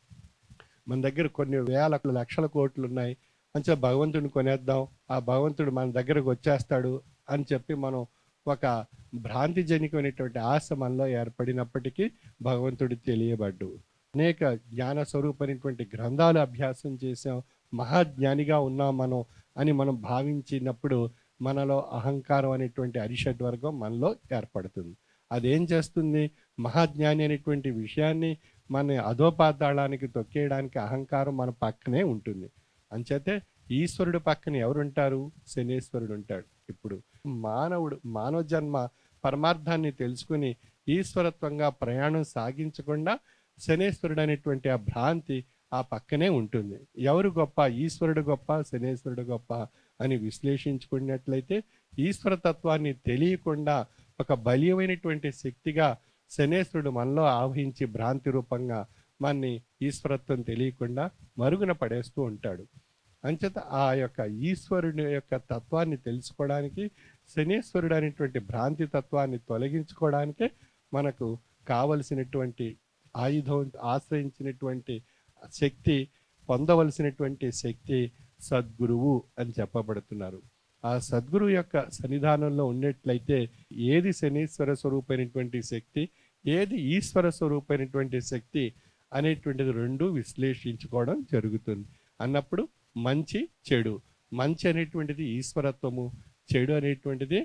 మన దగ్గర కొన్ని వేల లక్షల కోట్లు ఉన్నాయి అంచే భగవంతుడిని కొనేద్దాం ఆ భగవంతుడు మన దగ్గరకు వచ్చేస్తాడు అని చెప్పి మనం ఒక భ్రాంతిజనికమైనటువంటి ఆశ మనలో ఏర్పడినప్పటికీ భగవంతుడు తెలియబడ్డు అనేక జ్ఞాన స్వరూపమైనటువంటి గ్రంథాలు అభ్యాసం చేసాం మహాజ్ఞానిగా ఉన్నాం మనం అని మనం భావించినప్పుడు మనలో అహంకారం అనేటువంటి అరిషడ్ వర్గం మనలో ఏర్పడుతుంది అదేం చేస్తుంది మహాజ్ఞాని అనేటువంటి విషయాన్ని మన అధోపాతాళానికి తొక్కేయడానికి అహంకారం మన పక్కనే ఉంటుంది అంచేతే ఈశ్వరుడు పక్కన ఎవరుంటారు శనేశ్వరుడు ఉంటాడు ఇప్పుడు మానవుడు మానవ జన్మ పరమార్థాన్ని తెలుసుకుని ఈశ్వరత్వంగా ప్రయాణం సాగించకుండా శనేశ్వరుడు అనేటువంటి ఆ భ్రాంతి ఆ పక్కనే ఉంటుంది ఎవరు గొప్ప ఈశ్వరుడు గొప్ప శనేశ్వరుడు గొప్ప అని విశ్లేషించుకున్నట్లయితే ఈశ్వర తత్వాన్ని తెలియకుండా ఒక బలీయమైనటువంటి శక్తిగా శనేశ్వరుడు మనలో ఆవహించి భ్రాంతి రూపంగా మనని ఈశ్వరత్వం తెలియకుండా మరుగున పడేస్తూ ఉంటాడు అంచేత ఆ యొక్క ఈశ్వరుని యొక్క తత్వాన్ని తెలుసుకోవడానికి శనేశ్వరుడు అనేటువంటి భ్రాంతి తత్వాన్ని తొలగించుకోవడానికే మనకు కావలసినటువంటి ఆయుధం ఆశ్రయించినటువంటి శక్తి పొందవలసినటువంటి శక్తి సద్గురువు అని చెప్పబడుతున్నారు ఆ సద్గురువు యొక్క సన్నిధానంలో ఉన్నట్లయితే ఏది శనీశ్వర స్వరూపమైనటువంటి శక్తి ఏది ఈశ్వర స్వరూపమైనటువంటి శక్తి అనేటువంటిది రెండు విశ్లేషించుకోవడం జరుగుతుంది అన్నప్పుడు మంచి చెడు మంచి అనేటువంటిది ఈశ్వరత్వము చెడు అనేటువంటిది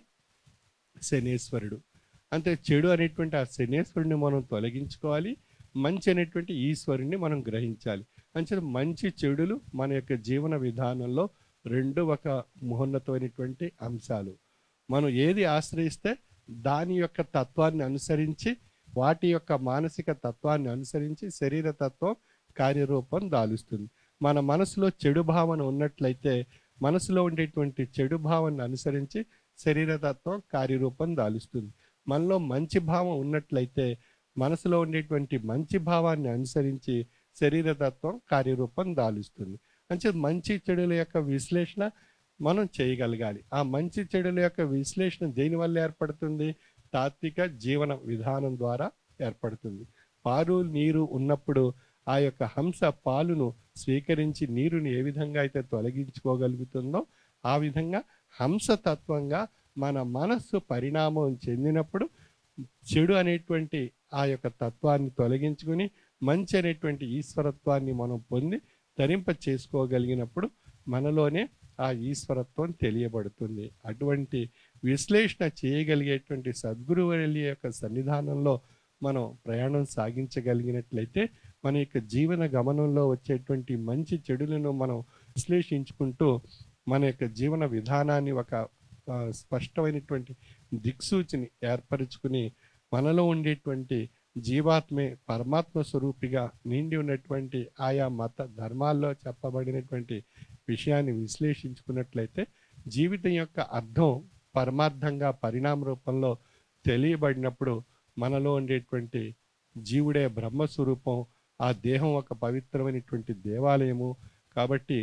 శనేశ్వరుడు అంటే చెడు అనేటువంటి ఆ శనేశ్వరుని మనం తొలగించుకోవాలి మంచి అనేటువంటి ఈశ్వరుని మనం గ్రహించాలి అంటే మంచి చెడులు మన యొక్క జీవన విధానంలో రెండు ఒక మహోన్నతమైనటువంటి అంశాలు మనం ఏది ఆశ్రయిస్తే దాని యొక్క తత్వాన్ని అనుసరించి వాటి యొక్క మానసిక తత్వాన్ని అనుసరించి శరీర తత్వం కార్యరూపం దాలుస్తుంది మన మనసులో చెడు భావన ఉన్నట్లయితే మనసులో ఉండేటువంటి చెడు భావాన్ని అనుసరించి శరీరతత్వం కార్యరూపం దాలుస్తుంది మనలో మంచి భావం ఉన్నట్లయితే మనసులో ఉండేటువంటి మంచి భావాన్ని అనుసరించి శరీరతత్వం కార్యరూపం దాలుస్తుంది అంటే మంచి చెడుల యొక్క విశ్లేషణ మనం చేయగలగాలి ఆ మంచి చెడుల యొక్క విశ్లేషణ దేనివల్ల ఏర్పడుతుంది తాత్విక జీవన విధానం ద్వారా ఏర్పడుతుంది పాలు నీరు ఉన్నప్పుడు ఆ యొక్క హంస పాలును స్వీకరించి నీరుని ఏ విధంగా అయితే తొలగించుకోగలుగుతుందో ఆ విధంగా హంసతత్వంగా మన మనస్సు పరిణామం చెందినప్పుడు చెడు అనేటువంటి ఆ యొక్క తత్వాన్ని తొలగించుకుని మంచి అనేటువంటి ఈశ్వరత్వాన్ని మనం పొంది ధరింప చేసుకోగలిగినప్పుడు మనలోనే ఆ ఈశ్వరత్వం తెలియబడుతుంది అటువంటి విశ్లేషణ చేయగలిగేటువంటి సద్గురువుల యొక్క సన్నిధానంలో మనం ప్రయాణం సాగించగలిగినట్లయితే మన యొక్క జీవన గమనంలో వచ్చేటువంటి మంచి చెడులను మనం విశ్లేషించుకుంటూ మన యొక్క జీవన విధానాన్ని ఒక ఆ, స్పష్టమైనటువంటి దిక్సూచిని ఏర్పరచుకుని మనలో ఉండేటువంటి జీవాత్మే పరమాత్మ స్వరూపిగా నిండి ఉన్నటువంటి ఆయా మత ధర్మాల్లో చెప్పబడినటువంటి విషయాన్ని విశ్లేషించుకున్నట్లయితే జీవితం యొక్క అర్థం పరమార్థంగా పరిణామ రూపంలో తెలియబడినప్పుడు మనలో ఉండేటువంటి జీవుడే బ్రహ్మస్వరూపం ఆ దేహం ఒక పవిత్రమైనటువంటి దేవాలయము కాబట్టి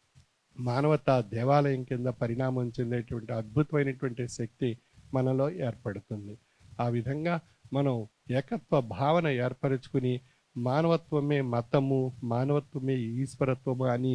మానవత దేవాలయం కింద పరిణామం చెందేటువంటి అద్భుతమైనటువంటి శక్తి మనలో ఏర్పడుతుంది ఆ విధంగా మనం ఏకత్వ భావన ఏర్పరచుకుని మానవత్వమే మతము మానవత్వమే ఈశ్వరత్వము అని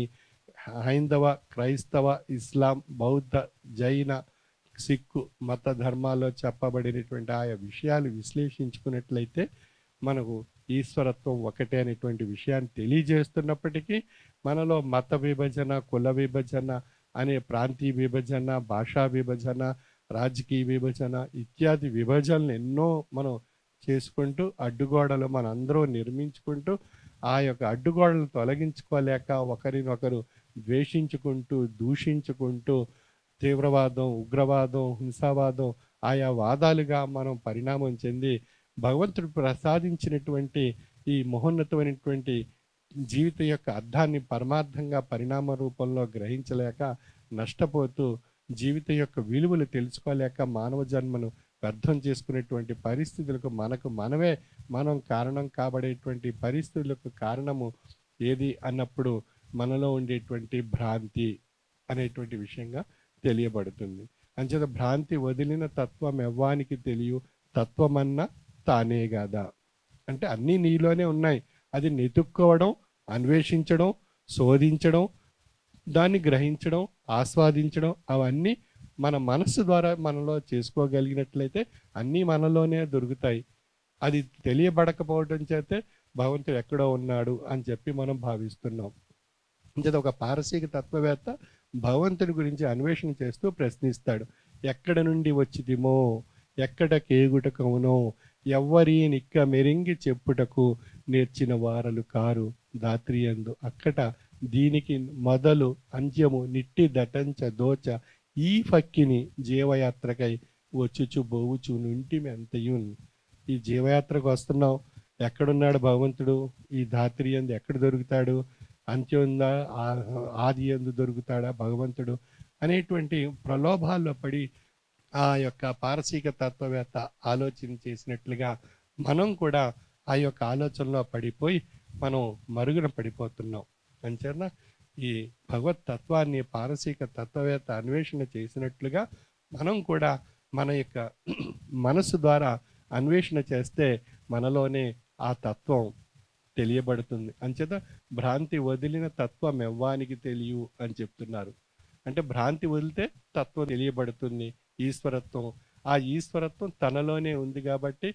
హైందవ క్రైస్తవ ఇస్లాం బౌద్ధ జైన సిక్కు మత ధర్మాల్లో చెప్పబడినటువంటి ఆయా విషయాలు విశ్లేషించుకున్నట్లయితే మనకు ఈశ్వరత్వం ఒకటే అనేటువంటి విషయాన్ని తెలియజేస్తున్నప్పటికీ మనలో మత విభజన కుల విభజన అనే ప్రాంతీయ విభజన భాషా విభజన రాజకీయ విభజన ఇత్యాది విభజనలు ఎన్నో మనం చేసుకుంటూ అడ్డుగోడలు మన అందరూ నిర్మించుకుంటూ ఆ యొక్క అడ్డుగోడలను తొలగించుకోలేక ఒకరినొకరు ద్వేషించుకుంటూ దూషించుకుంటూ తీవ్రవాదం ఉగ్రవాదం హింసావాదం ఆయా వాదాలుగా మనం పరిణామం చెంది భగవంతుడు ప్రసాదించినటువంటి ఈ మహోన్నతమైనటువంటి జీవితం యొక్క అర్థాన్ని పరమార్థంగా పరిణామ రూపంలో గ్రహించలేక నష్టపోతూ జీవితం యొక్క విలువలు తెలుసుకోలేక మానవ జన్మను వ్యర్థం చేసుకునేటువంటి పరిస్థితులకు మనకు మనమే మనం కారణం కాబడేటువంటి పరిస్థితులకు కారణము ఏది అన్నప్పుడు మనలో ఉండేటువంటి భ్రాంతి అనేటువంటి విషయంగా తెలియబడుతుంది అంచేత భ్రాంతి వదిలిన తత్వం ఎవ్వానికి తెలియ తత్వమన్నా తానే కాదా అంటే అన్నీ నీలోనే ఉన్నాయి అది నెతుక్కోవడం అన్వేషించడం శోధించడం దాన్ని గ్రహించడం ఆస్వాదించడం అవన్నీ మన మనస్సు ద్వారా మనలో చేసుకోగలిగినట్లయితే అన్నీ మనలోనే దొరుకుతాయి అది తెలియబడకపోవడం చేతే భగవంతుడు ఎక్కడో ఉన్నాడు అని చెప్పి మనం భావిస్తున్నాం అంచేత ఒక పారసీక తత్వవేత్త భగవంతుని గురించి అన్వేషణ చేస్తూ ప్రశ్నిస్తాడు ఎక్కడ నుండి వచ్చిదిమో ఎక్కడ కేగుటకమునో ఎవ్వరి నిక్క మెరింగి చెప్పుటకు నేర్చిన వారలు కారు దాత్రియందు అక్కట దీనికి మొదలు అంత్యము నిట్టి దటంచ దోచ ఈ ఫక్కిని జీవయాత్రకై వచ్చుచు బోవుచు నుంటిమి అంతయున్ ఈ జీవయాత్రకు వస్తున్నాం ఎక్కడున్నాడు భగవంతుడు ఈ ధాత్రి అందు ఎక్కడ దొరుకుతాడు అంత్యం ఉందా ఆ- ఆది ఎందు దొరుకుతాడా భగవంతుడు అనేటువంటి ప్రలోభాల్లో పడి ఆ యొక్క పారసీక తత్వవేత్త ఆలోచన చేసినట్లుగా మనం కూడా ఆ యొక్క ఆలోచనలో పడిపోయి మనం మరుగున పడిపోతున్నాం అంచేత ఈ భగవత్ తత్వాన్ని పారసీక తత్వవేత్త అన్వేషణ చేసినట్లుగా మనం కూడా మన యొక్క మనసు ద్వారా అన్వేషణ చేస్తే మనలోనే ఆ తత్వం తెలియబడుతుంది అంచేత భ్రాంతి వదిలిన తత్వం ఎవ్వానికి తెలియు అని చెప్తున్నారు అంటే భ్రాంతి వదిలితే తత్వం తెలియబడుతుంది ఈశ్వరత్వం ఆ ఈశ్వరత్వం తనలోనే ఉంది కాబట్టి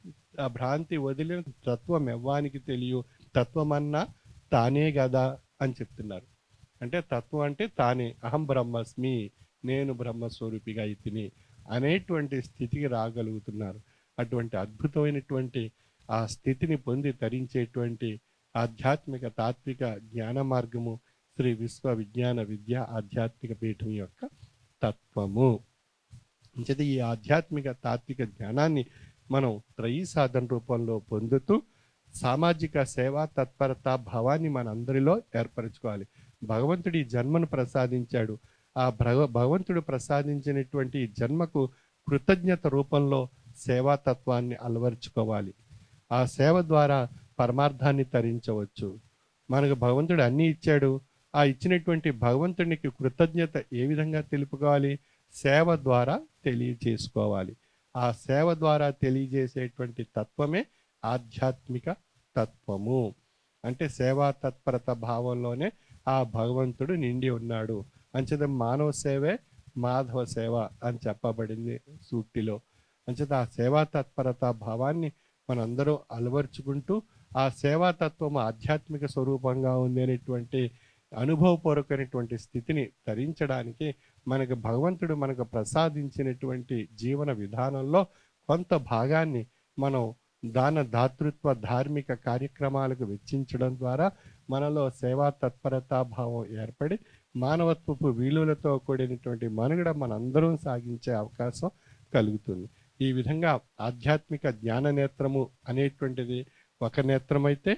ఆ భ్రాంతి వదిలిన తత్వం ఎవ్వానికి తెలియు తత్వమన్నా తానే కదా అని చెప్తున్నారు అంటే తత్వం అంటే తానే అహం బ్రహ్మస్మి నేను బ్రహ్మస్వరూపిగా ఇతిని అనేటువంటి స్థితికి రాగలుగుతున్నారు అటువంటి అద్భుతమైనటువంటి ఆ స్థితిని పొంది తరించేటువంటి ఆధ్యాత్మిక తాత్విక జ్ఞాన మార్గము శ్రీ విశ్వ విజ్ఞాన విద్య ఆధ్యాత్మిక పీఠం యొక్క తత్వము అంచేత ఈ ఆధ్యాత్మిక తాత్విక జ్ఞానాన్ని మనం త్రయీ సాధన రూపంలో పొందుతూ సామాజిక సేవా తత్పరత భావాన్ని మన అందరిలో ఏర్పరచుకోవాలి భగవంతుడి జన్మను ప్రసాదించాడు ఆ భగ భగవంతుడు ప్రసాదించినటువంటి ఈ జన్మకు కృతజ్ఞత రూపంలో సేవా తత్వాన్ని అలవరుచుకోవాలి ఆ సేవ ద్వారా పరమార్థాన్ని తరించవచ్చు మనకు భగవంతుడు అన్నీ ఇచ్చాడు ఆ ఇచ్చినటువంటి భగవంతునికి కృతజ్ఞత ఏ విధంగా తెలుపుకోవాలి సేవ ద్వారా తెలియజేసుకోవాలి ఆ సేవ ద్వారా తెలియజేసేటువంటి తత్వమే ఆధ్యాత్మిక తత్వము అంటే సేవా తత్పరత భావంలోనే ఆ భగవంతుడు నిండి ఉన్నాడు అంచేత మానవ సేవే మాధవ సేవ అని చెప్పబడింది సూక్తిలో అంచేత ఆ సేవా తత్పరత భావాన్ని మనందరం అలవరుచుకుంటూ ఆ సేవా తత్వం ఆధ్యాత్మిక స్వరూపంగా ఉంది అనేటువంటి అనుభవపూర్వకమైనటువంటి స్థితిని ధరించడానికి మనకు భగవంతుడు మనకు ప్రసాదించినటువంటి జీవన విధానంలో కొంత భాగాన్ని మనం దాన దాతృత్వ ధార్మిక కార్యక్రమాలకు వెచ్చించడం ద్వారా మనలో సేవా తత్పరతా భావం ఏర్పడి మానవత్వపు విలువలతో కూడినటువంటి మనుగడ మనందరం సాగించే అవకాశం కలుగుతుంది ఈ విధంగా ఆధ్యాత్మిక జ్ఞాన నేత్రము అనేటువంటిది ఒక నేత్రం అయితే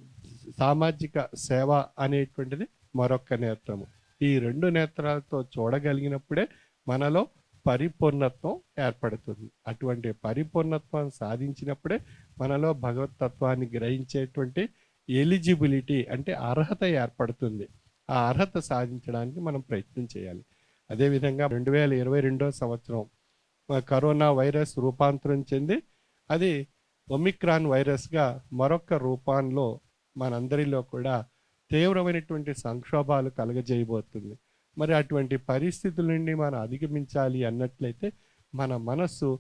సామాజిక సేవ అనేటువంటిది మరొక నేత్రము ఈ రెండు నేత్రాలతో చూడగలిగినప్పుడే మనలో పరిపూర్ణత్వం ఏర్పడుతుంది అటువంటి పరిపూర్ణత్వం సాధించినప్పుడే మనలో భగవతత్వాన్ని గ్రహించేటువంటి ఎలిజిబిలిటీ అంటే అర్హత ఏర్పడుతుంది ఆ అర్హత సాధించడానికి మనం ప్రయత్నం చేయాలి అదేవిధంగా రెండు వేల ఇరవై రెండో సంవత్సరం ఆ, కరోనా వైరస్ రూపాంతరం చెంది అది ఒమిక్రాన్ వైరస్గా మరొక రూపాల్లో మనందరిలో కూడా తీవ్రమైనటువంటి సంక్షోభాలు కలగజేయబోతుంది మరి అటువంటి పరిస్థితుల నుండి మనం అధిగమించాలి అన్నట్లయితే మన మనస్సు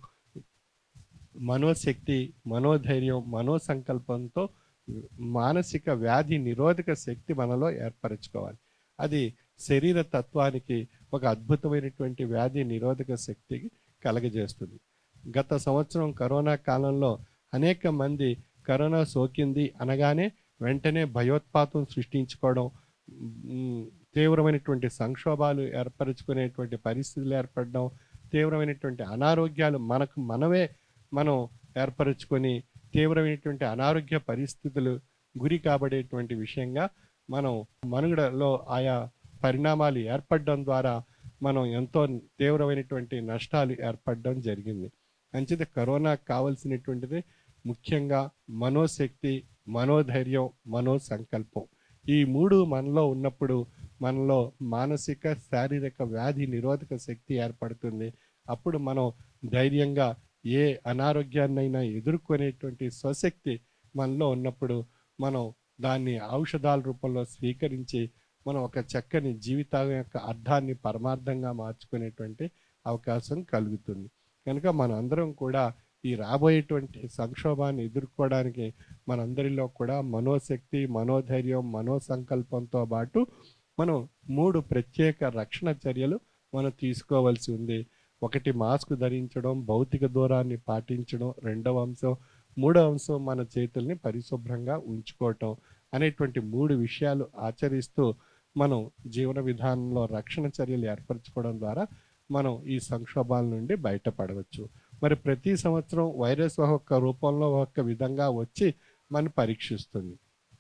మనోశక్తి మనోధైర్యం మనోసంకల్పంతో మానసిక వ్యాధి నిరోధక శక్తి మనలో ఏర్పరచుకోవాలి అది శరీర తత్వానికి ఒక అద్భుతమైనటువంటి వ్యాధి నిరోధక శక్తికి కలగజేస్తుంది గత సంవత్సరం కరోనా కాలంలో అనేక మంది కరోనా సోకింది అనగానే వెంటనే భయోత్పాతం సృష్టించుకోవడం ఉమ్, తీవ్రమైనటువంటి సంక్షోభాలు ఏర్పరచుకునేటువంటి పరిస్థితులు ఏర్పడడం తీవ్రమైనటువంటి అనారోగ్యాలు మనకు మనమే మనం ఏర్పరచుకొని తీవ్రమైనటువంటి అనారోగ్య పరిస్థితులు గురి కాబడేటువంటి విషయంగా మనం మనుగడలో ఆయా పరిణామాలు ఏర్పడడం ద్వారా మనం ఎంతో తీవ్రమైనటువంటి నష్టాలు ఏర్పడడం జరిగింది అంచేత కరోనా కావలసినటువంటిది ముఖ్యంగా మనోశక్తి మనోధైర్యం మనోసంకల్పం ఈ మూడు మనలో ఉన్నప్పుడు మనలో మానసిక శారీరక వ్యాధి నిరోధక శక్తి ఏర్పడుతుంది అప్పుడు మనం ధైర్యంగా ఏ అనారోగ్యాన్నైనా ఎదుర్కొనేటువంటి స్వశక్తి మనలో ఉన్నప్పుడు మనం దాన్ని ఔషధాల రూపంలో స్వీకరించి మనం ఒక చక్కని జీవితం యొక్క అర్థాన్ని పరమార్థంగా మార్చుకునేటువంటి అవకాశం కలుగుతుంది కనుక మన అందరం కూడా ఈ రాబోయేటువంటి సంక్షోభాన్ని ఎదుర్కోవడానికి మనందరిలో కూడా మనోశక్తి మనోధైర్యం మనోసంకల్పంతో పాటు మనం మూడు ప్రత్యేక రక్షణ చర్యలు మనం తీసుకోవాల్సి ఉంది ఒకటి మాస్క్ ధరించడం భౌతిక దూరాన్ని పాటించడం రెండవ అంశం మూడవ అంశం మన చేతుల్ని పరిశుభ్రంగా ఉంచుకోవటం అనేటువంటి మూడు విషయాలు ఆచరిస్తూ మనం జీవన విధానంలో రక్షణ చర్యలు ఏర్పరచుకోవడం ద్వారా మనం ఈ సంక్షోభాల నుండి బయటపడవచ్చు మరి ప్రతి సంవత్సరం వైరస్ ఒక్కొక్క రూపంలో ఒక్క విధంగా వచ్చి మనం పరీక్షిస్తుంది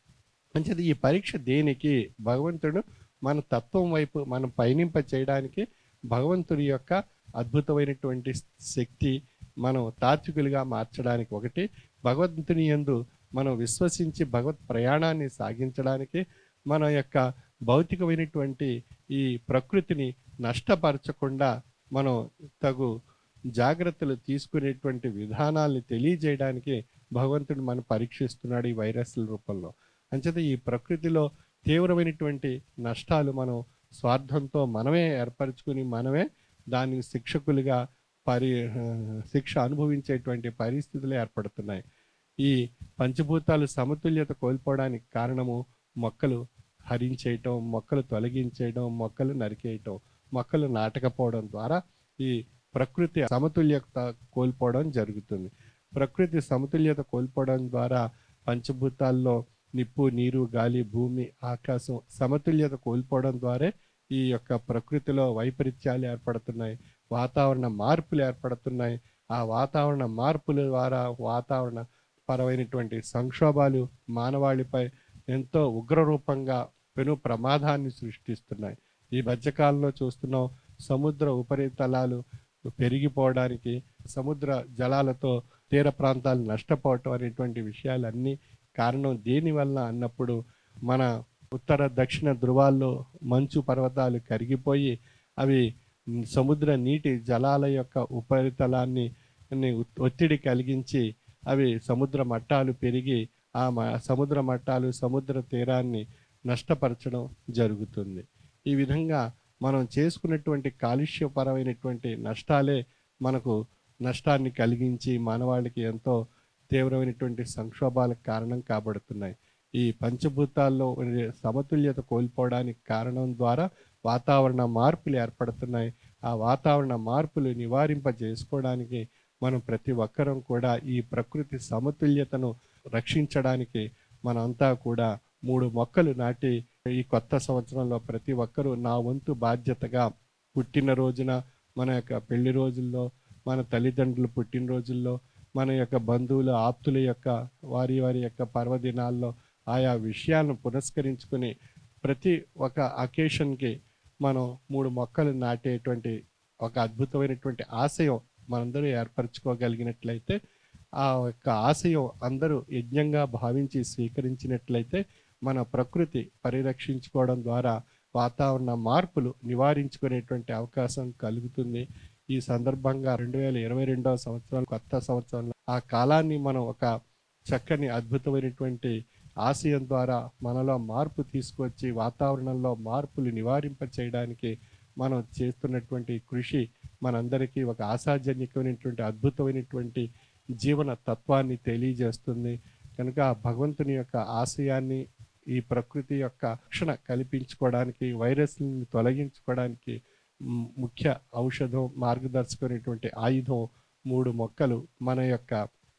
మంచిది ఈ పరీక్ష దేనికి భగవంతుడు మన తత్వం వైపు మనం పయనింప చేయడానికి భగవంతుడి యొక్క అద్భుతమైనటువంటి శక్తి మనం తాత్వికులుగా మార్చడానికి ఒకటి భగవంతుని యందు మనం విశ్వసించి భగవత్ ప్రయాణాన్ని సాగించడానికి మన యొక్క భౌతికమైనటువంటి ఈ ప్రకృతిని నష్టపరచకుండా మనం తగు జాగ్రత్తలు తీసుకునేటువంటి విధానాల్ని తెలియజేయడానికి భగవంతుడు మనం పరీక్షిస్తున్నాడు ఈ వైరస్ల రూపంలో అంచేత ఈ ప్రకృతిలో తీవ్రమైనటువంటి నష్టాలు మనం స్వార్థంతో మనమే ఏర్పరచుకుని మనమే దానికి శిక్షకులుగా పరి ఆ, శిక్ష అనుభవించేటువంటి పరిస్థితులు ఏర్పడుతున్నాయి ఈ పంచభూతాలు సమతుల్యత కోల్పోవడానికి కారణము మొక్కలు హరించేయటం మొక్కలు తొలగించేయడం మొక్కలు నరికేయటం మొక్కలు నాటకపోవడం ద్వారా ఈ ప్రకృతి సమతుల్యత కోల్పోవడం జరుగుతుంది ప్రకృతి సమతుల్యత కోల్పోవడం ద్వారా పంచభూతాల్లో నిప్పు నీరు గాలి భూమి ఆకాశం సమతుల్యత కోల్పోవడం ద్వారా ఈ యొక్క ప్రకృతిలో వైపరీత్యాలు ఏర్పడుతున్నాయి వాతావరణ మార్పులు ఏర్పడుతున్నాయి ఆ వాతావరణ మార్పుల ద్వారా వాతావరణ పరమైనటువంటి సంక్షోభాలు మానవాళిపై ఎంతో ఉగ్రరూపంగా పెను ప్రమాదాన్ని సృష్టిస్తున్నాయి ఈ మధ్యకాలంలో చూస్తున్నాం సముద్ర ఉపరితలాలు పెరిగిపోవడానికి సముద్ర జలాలతో తీర ప్రాంతాలు నష్టపోవటం అనేటువంటి విషయాలన్నీ కారణం దేనివల్ల అన్నప్పుడు మన ఉత్తర దక్షిణ ధృవాల్లో మంచు పర్వతాలు కరిగిపోయి అవి మ్, సముద్ర నీటి జలాల యొక్క ఉపరితలాన్ని ని ఒత్- ఒత్తిడి కలిగించి అవి సముద్ర మట్టాలు పెరిగి ఆ మ- సముద్ర మట్టాలు సముద్ర తీరాన్ని నష్టపరచడం జరుగుతుంది ఈ విధంగా మనం చేసుకున్నటువంటి కాలుష్యపరమైనటువంటి నష్టాలే మనకు నష్టాన్ని కలిగించి మానవాళికి ఎంతో తీవ్రమైనటువంటి సంక్షోభాలకు కారణం కాబడుతున్నాయి ఈ పంచభూతాల్లో ఉండే సమతుల్యత కోల్పోవడానికి కారణం ద్వారా వాతావరణ మార్పులు ఏర్పడుతున్నాయి ఆ వాతావరణ మార్పులు నివారింప చేసుకోవడానికి మనం ప్రతి ఒక్కరం కూడా ఈ ప్రకృతి సమతుల్యతను రక్షించడానికి మనంతా కూడా మూడు మొక్కలు నాటి ఈ కొత్త సంవత్సరంలో ప్రతి ఒక్కరూ నా వంతు బాధ్యతగా పుట్టినరోజున మన యొక్క పెళ్లి రోజుల్లో మన తల్లిదండ్రులు పుట్టినరోజుల్లో మన యొక్క బంధువుల ఆప్తుల యొక్క వారి వారి యొక్క పర్వదినాల్లో ఆయా విషయాలను పురస్కరించుకుని ప్రతి ఒక అకేషన్కి మనం మూడు మొక్కలు నాటేటువంటి ఒక అద్భుతమైనటువంటి ఆశయం మనందరూ ఏర్పరచుకోగలిగినట్లయితే ఆ యొక్క ఆశయం అందరూ యజ్ఞంగా భావించి స్వీకరించినట్లయితే మన ప్రకృతి పరిరక్షించుకోవడం ద్వారా వాతావరణ మార్పులు నివారించుకునేటువంటి అవకాశం కలుగుతుంది ఈ సందర్భంగా రెండు వేల ఇరవై రెండవ సంవత్సరం కొత్త సంవత్సరంలో ఆ కాలాన్ని మనం ఒక చక్కని అద్భుతమైనటువంటి ఆశయం ద్వారా మనలో మార్పు తీసుకొచ్చి వాతావరణంలో మార్పులు నివారింప చేయడానికి మనం చేస్తున్నటువంటి కృషి మనందరికీ ఒక ఆశాజన్యకమైనటువంటి అద్భుతమైనటువంటి జీవన తత్వాన్ని తెలియజేస్తుంది కనుక భగవంతుని యొక్క ఆశయాన్ని ఈ ప్రకృతి యొక్క రక్షణ కల్పించుకోవడానికి వైరస్ని తొలగించుకోవడానికి మ్, ముఖ్య ఔషధం మార్గదర్శకమైనటువంటి ఆయుధం మూడు మొక్కలు మన యొక్క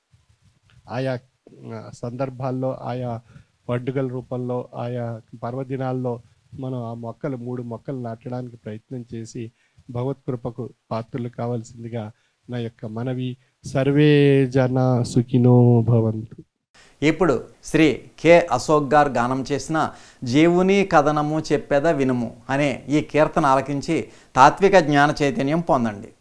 ఆయా ఆ, సందర్భాల్లో ఆయా పండుగల రూపంలో ఆయా పర్వదినాల్లో మనం ఆ మొక్కలు మూడు మొక్కలు నాటడానికి ప్రయత్నం చేసి భగవత్ కృపకు పాత్రలు కావాల్సిందిగా నా యొక్క మనవి సర్వే జన సుఖినో భవంతు ఇప్పుడు శ్రీ కె అశోక్ గారు గానం చేసిన జీవుని కథనము చెప్పేద వినుము అనే ఈ కీర్తన ఆలకించి తాత్విక జ్ఞాన చైతన్యం పొందండి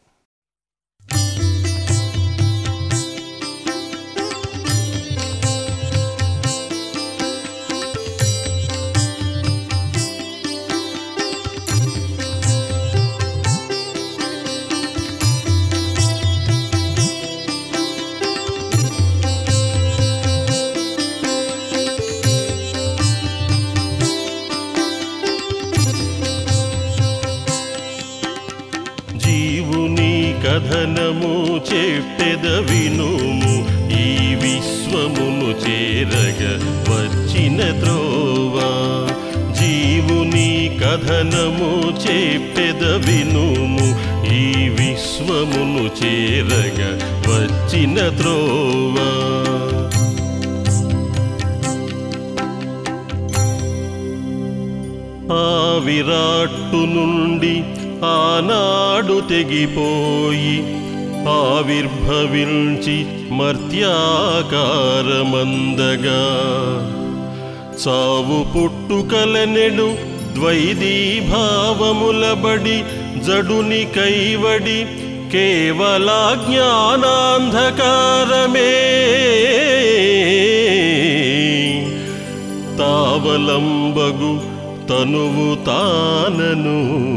జీవుని కథనము చెప్పెద వినుము ఈ విశ్వమును చేరగ వచ్చిన త్రోవా జీవుని కథనము చెప్పెద వినుము ఈ విశ్వమును చేరగ వచ్చిన త్రోవా ఆ విరాట్టు నుండి ఆనాడు తెగిపోయి ఆవిర్భవించి మర్త్యాకారమందగా చావు పుట్టుకలనెడు ద్వైదీ భావములబడి జడుని కైవడి కేవల జ్ఞానాంధకారమే తావలంబగు తనువు తానను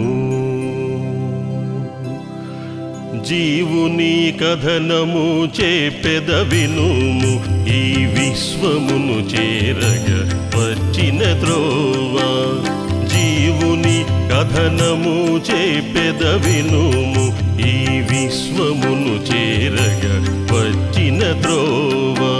జీవుని కథనము చేపెద వినుము ఈ విశ్వమును చేరగ వచ్చిన త్రోవా జీవుని కథనము చేపెద వినుము ఈ విశ్వమును చేరగ వచ్చిన త్రోవా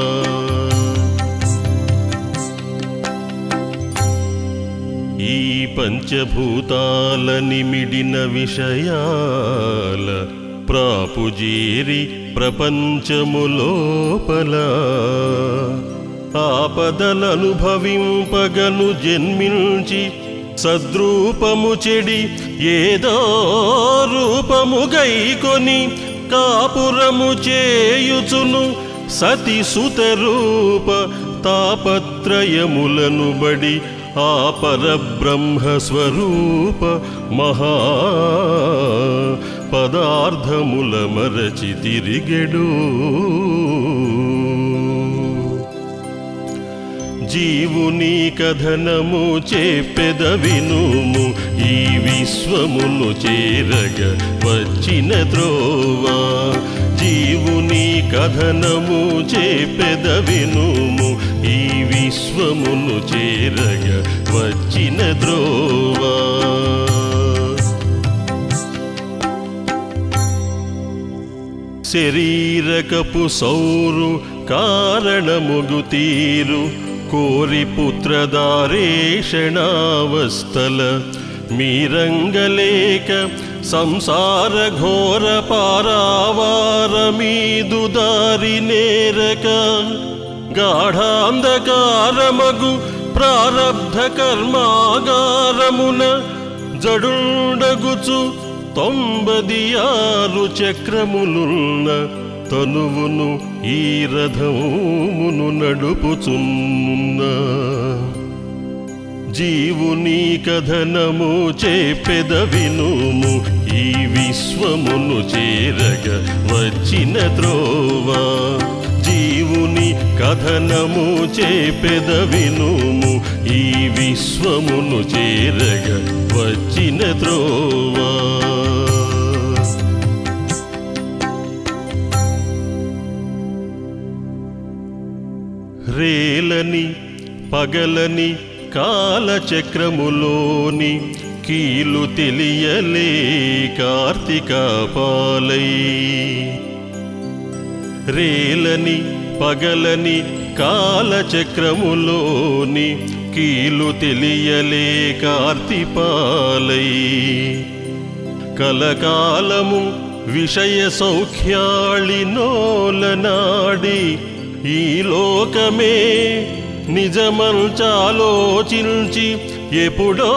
ఈ పంచభూతాల నిమిడిన విషయాల ప్రాపుజీరి ప్రపంచము లోపల ఆపదలనుభవింపగను జన్మించి సద్రూపము చెడి ఏదో రూపము గైకొని కాపురము చేయుచును సతి సుతరూప తాపత్రయములను బడి ఆ పరబ్రహ్మ స్వరూప మహా పదార్థముల మరచి తిరిగెడు జీవుని కథనము చేపెద వినుము ఈ విశ్వమును చేరగ వచ్చిన త్రోవా జీవుని కథనము చేపెద వినుము ఈ విశ్వమును చేరగ వచ్చిన త్రోవా శరీరకపు సౌరు కారణముగు తీరు కోరి పుత్రదారేషణావస్థల మీరంగలేక సంసార ఘోర పారావారమీదు దారి నేరక గాఢాంధకారమగు ప్రారబ్ధ కర్మాగారమున జడుండగుచు తొంభది ఆరు చక్రములున్న తనువును ఈ రథమును నడుపుచున్న జీవుని కథనము చేపెద వినుము ఈ విశ్వమును చేరగ వచ్చిన త్రోవా జీవుని కథనము చేపెద వినుము ఈ విశ్వమును చేరగ వచ్చిన త్రోవా రేలని పగలని కాలచక్రములోని కీలు తెలియలే కార్తీక పాలై రేలని పగలని కాలచక్రములోని కీలు తెలియలే కార్తిపాలై కలకాలము విషయ సౌఖ్యాళినోలనాడి ఈ లోకమే నిజమంచాలోచించి ఎప్పుడో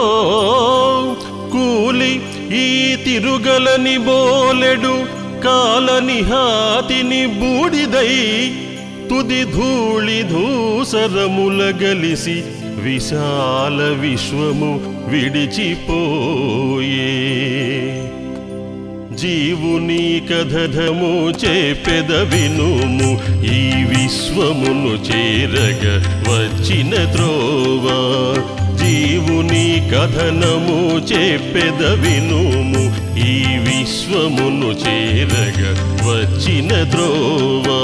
కూలి ఈ తిరుగలని బోలెడు కాలనిహాతిని బూడిదై తుది ధూళి ధూసరముల గలిసి విశాల విశ్వము విడిచిపోయే జీవుని కథము చేపెద వినుము ఈ విశ్వమును చేరగ వచ్చిన త్రోవా జీవుని కథనము చేపెద వినుము ఈ విశ్వమును చేరగ వచ్చిన త్రోవా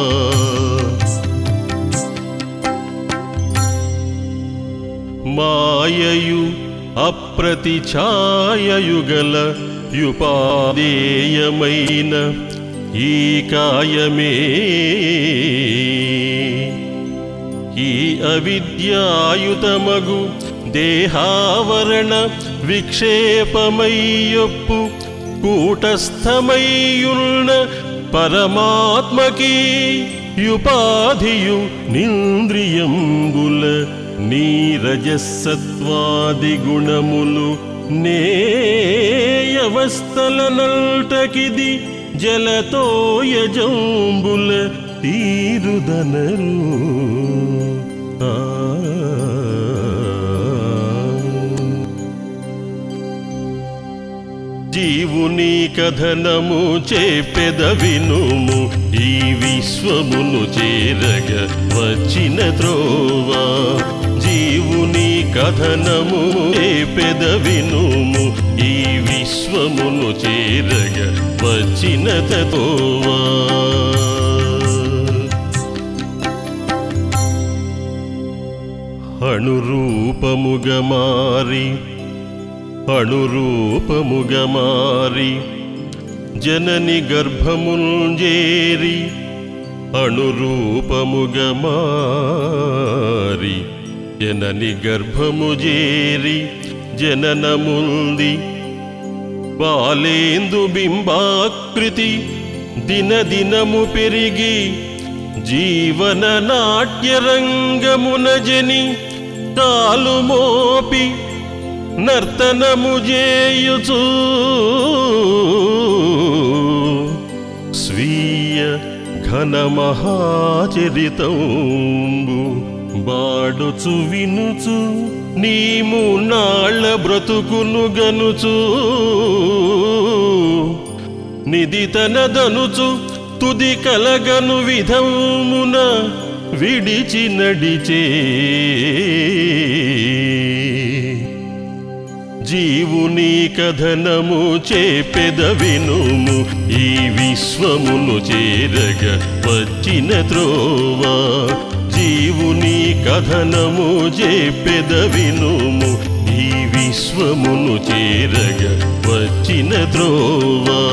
మాయయు అప్రతి ఛాయయుగల యుపాదేయమైన ఈ కాయమే ఈ అవిద్యాయుతమగు దేహావరణ విక్షేపమయ్యొప్పు కూటస్థమయ్యున్న పరమాత్మకి యుపాధియు నింద్రియంబుల నీరజసత్వాది గుణములు నేయవస్థల నల్టకిది జలతోయజంబుల తీరుదనరు ఆ జీవుని కథనము చేపెద వినుము ఈ విశ్వమును చేరగ వచ్చిన త్రోవా జీవుని కథనము చేపెద వినుము ఈ విశ్వమును చేరగ వచ్చిన తోవా అణురూపముగ మారి అణురూపముగ మారి జనని గర్భముంజేరి అణురూపముగ మారి జనని గర్భము చేరి జననముంది బాలేందు బింబాకృతి దినదినము పెరిగి జీవన నాట్యరంగమున జని కాలు మోపి నర్తనము చేయుచు స్వీయ ఘన మహాచరితంబు బాడుచు వినుచు నీము నాళ్ళ బ్రతుకును గనుచు నిధి తనదనుచు తుది కలగను విధమున విడిచి నడిచే జీవుని కథనము చేపెద వినుము ఈ విశ్వమును చేరగ వచ్చిన త్రోవా జీవుని కథనము చేపెద వినుము ఈ విశ్వమును చేరగ వచ్చిన త్రోవా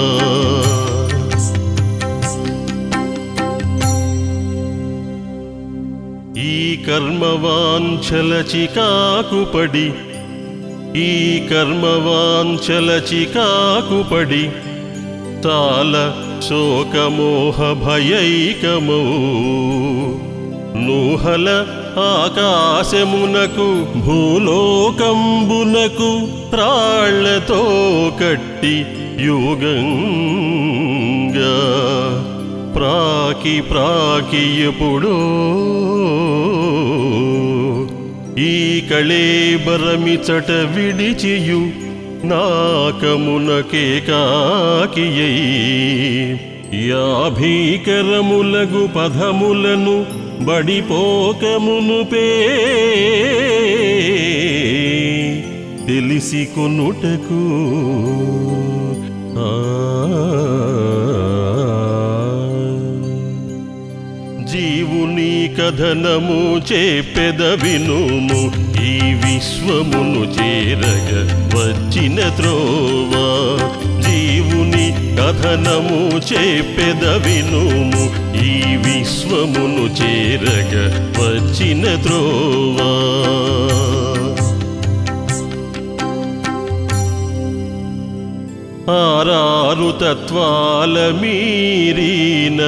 ఈ కర్మవాంఛల చికాకుపడి ఈ కర్మవాంఛల చికాకుపడి తాల శోకమోహ భయైకమౌ నూహల ఆకాశమునకు భూలోకంబునకు త్రాళ్లతో కట్టి యుగంగా ప్రాకి ప్రాకి ఎప్పుడో ఈ కళేబరమిచట విడిచియు నాకమునకే కాకియై యాభీకరములగు పదములను బడిపోకమును పే తెలిసి కొనుటకు జీవుని కథనము చేపెద వినుము ఈ విశ్వమును చేరగ వచ్చిన త్రోవా జీవుని కథనము చేపెద వినుము ఈ విశ్వమును చేరగ వచ్చిన త్రోవా ఆరారు తత్వాల మీరీన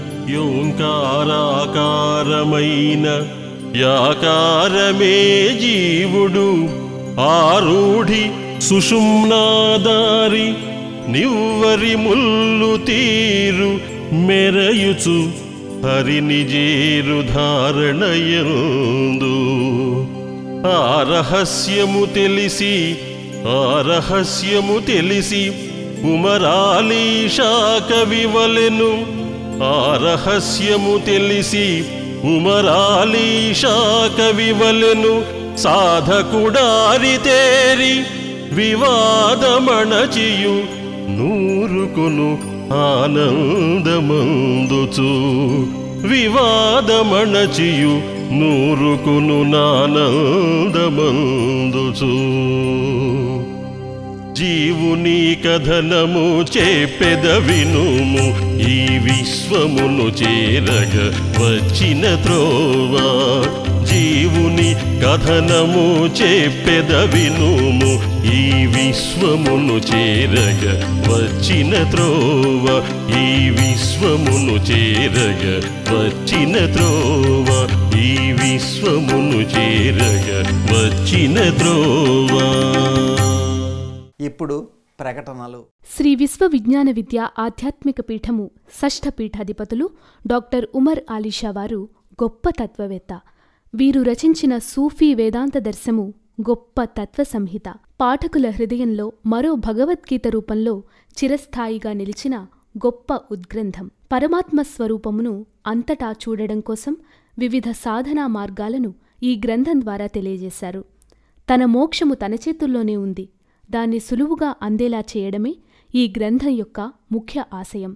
యోంకారాకారమైన యాకారమే జీవుడు ఆరూఢి సుషుమ్నాదారి నివ్వరి ముల్లు తీరు మెరయుచు హరిని జేరు ధారణయందు ఆ రహస్యము తెలిసి ఆ రహస్యము తెలిసి ఉమరాలీషా కవివలెను ఆ రహస్యము తెలిసి ఉమరాలీషా కవివలెను సాధకుడారితేరి వివాదమణచియు నూరుకును ఆనందమందుచు వివాదమణచియు నూరుకును నానందమందుచు జీవుని కథనము చేపెద వినుము ఈ విశ్వమును చేరగ వచ్చిన త్రోవా జీవుని కథనము చేపెద వినుము ఈ విశ్వమును చేరగ వచ్చిన త్రోవ ఈ విశ్వమును చేరగ వచ్చిన త్రోవ ఈ విశ్వమును చేరగ వచ్చిన త్రోవా ఇప్పుడు ప్రకటనలు శ్రీ విశ్వ విజ్ఞాన విద్య ఆధ్యాత్మిక పీఠము షష్ఠ పీఠాధిపతులు డాక్టర్ ఉమర్ ఆలీషా వారు గొప్ప తత్వవేత్త వీరు రచించిన సూఫీ వేదాంత దర్శము గొప్ప తత్వ సంహిత పాఠకుల హృదయంలో మరో భగవద్గీత రూపంలో చిరస్థాయిగా నిలిచిన గొప్ప ఉద్గ్రంథం పరమాత్మ స్వరూపమును అంతటా చూడడం కోసం వివిధ సాధనా మార్గాలను ఈ గ్రంథం ద్వారా తెలియజేశారు తన మోక్షము తన చేతుల్లోనే ఉంది దాన్ని సులువుగా అందేలా చేయడమే ఈ గ్రంథం యొక్క ముఖ్య ఆశయం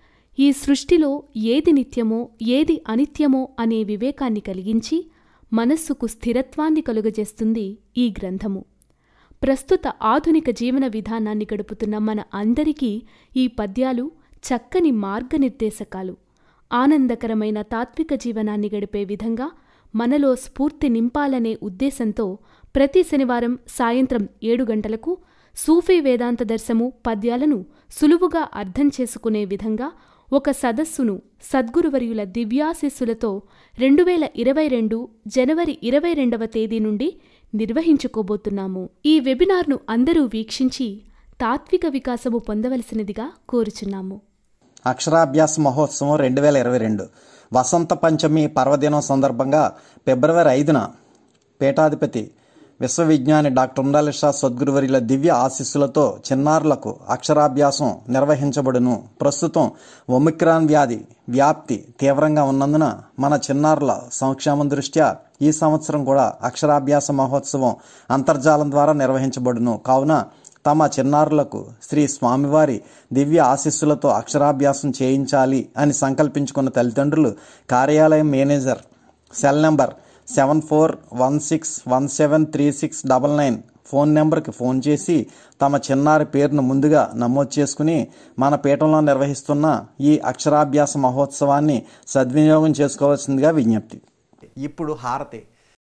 ఈ సృష్టిలో ఏది నిత్యమో ఏది అనిత్యమో అనే వివేకాన్ని కలిగించి మనస్సుకు స్థిరత్వాన్ని కలుగజేస్తుంది ఈ గ్రంథము ప్రస్తుత ఆధునిక జీవన విధానాన్ని గడుపుతున్న మన అందరికీ ఈ పద్యాలు చక్కని మార్గనిర్దేశకాలు ఆనందకరమైన తాత్విక జీవనాన్ని గడిపే విధంగా మనలో స్ఫూర్తి నింపాలనే ఉద్దేశంతో ప్రతి శనివారం సాయంత్రం ఏడు గంటలకు సూఫీ వేదాంత దర్శము పద్యాలను సులువుగా అర్థం చేసుకునే విధంగా ఒక సదస్సును సద్గురువర్యుల దివ్యాశిస్సులతో రెండు వేల ఇరవై రెండు జనవరి ఇరవై రెండవ తేదీ నుండి నిర్వహించుకోబోతున్నాము ఈ వెబినార్ను అందరూ వీక్షించి తాత్విక వికాసము పొందవలసినదిగా కోరుచున్నాము అక్షరాభ్యాస మహోత్సవం రెండు వేల ఇరవై రెండు వసంత పంచమి పర్వదినం సందర్భంగా ఫిబ్రవరి ఐదున పీఠాధిపతి విశ్వవిజ్ఞాని డాక్టర్ ఉండాలి షా సద్గురువరిల దివ్య ఆశీస్సులతో చిన్నారులకు అక్షరాభ్యాసం నిర్వహించబడును ప్రస్తుతం ఒమిక్రాన్ వ్యాధి వ్యాప్తి తీవ్రంగా ఉన్నందున మన చిన్నారుల సంక్షేమం దృష్ట్యా ఈ సంవత్సరం కూడా అక్షరాభ్యాస మహోత్సవం అంతర్జాలం ద్వారా నిర్వహించబడును కావున తమ చిన్నారులకు శ్రీ స్వామివారి దివ్య ఆశీస్సులతో అక్షరాభ్యాసం చేయించాలి అని సంకల్పించుకున్న తల్లిదండ్రులు కార్యాలయం manager cell number seven four one six one seven three six double nine phone నెంబర్కి ఫోన్ చేసి తమ చిన్నారి పేరును ముందుగా నమోదు చేసుకుని మన పీఠంలో నిర్వహిస్తున్న ఈ అక్షరాభ్యాస మహోత్సవాన్ని సద్వినియోగం చేసుకోవాల్సిందిగా విజ్ఞప్తి ఇప్పుడు హారతి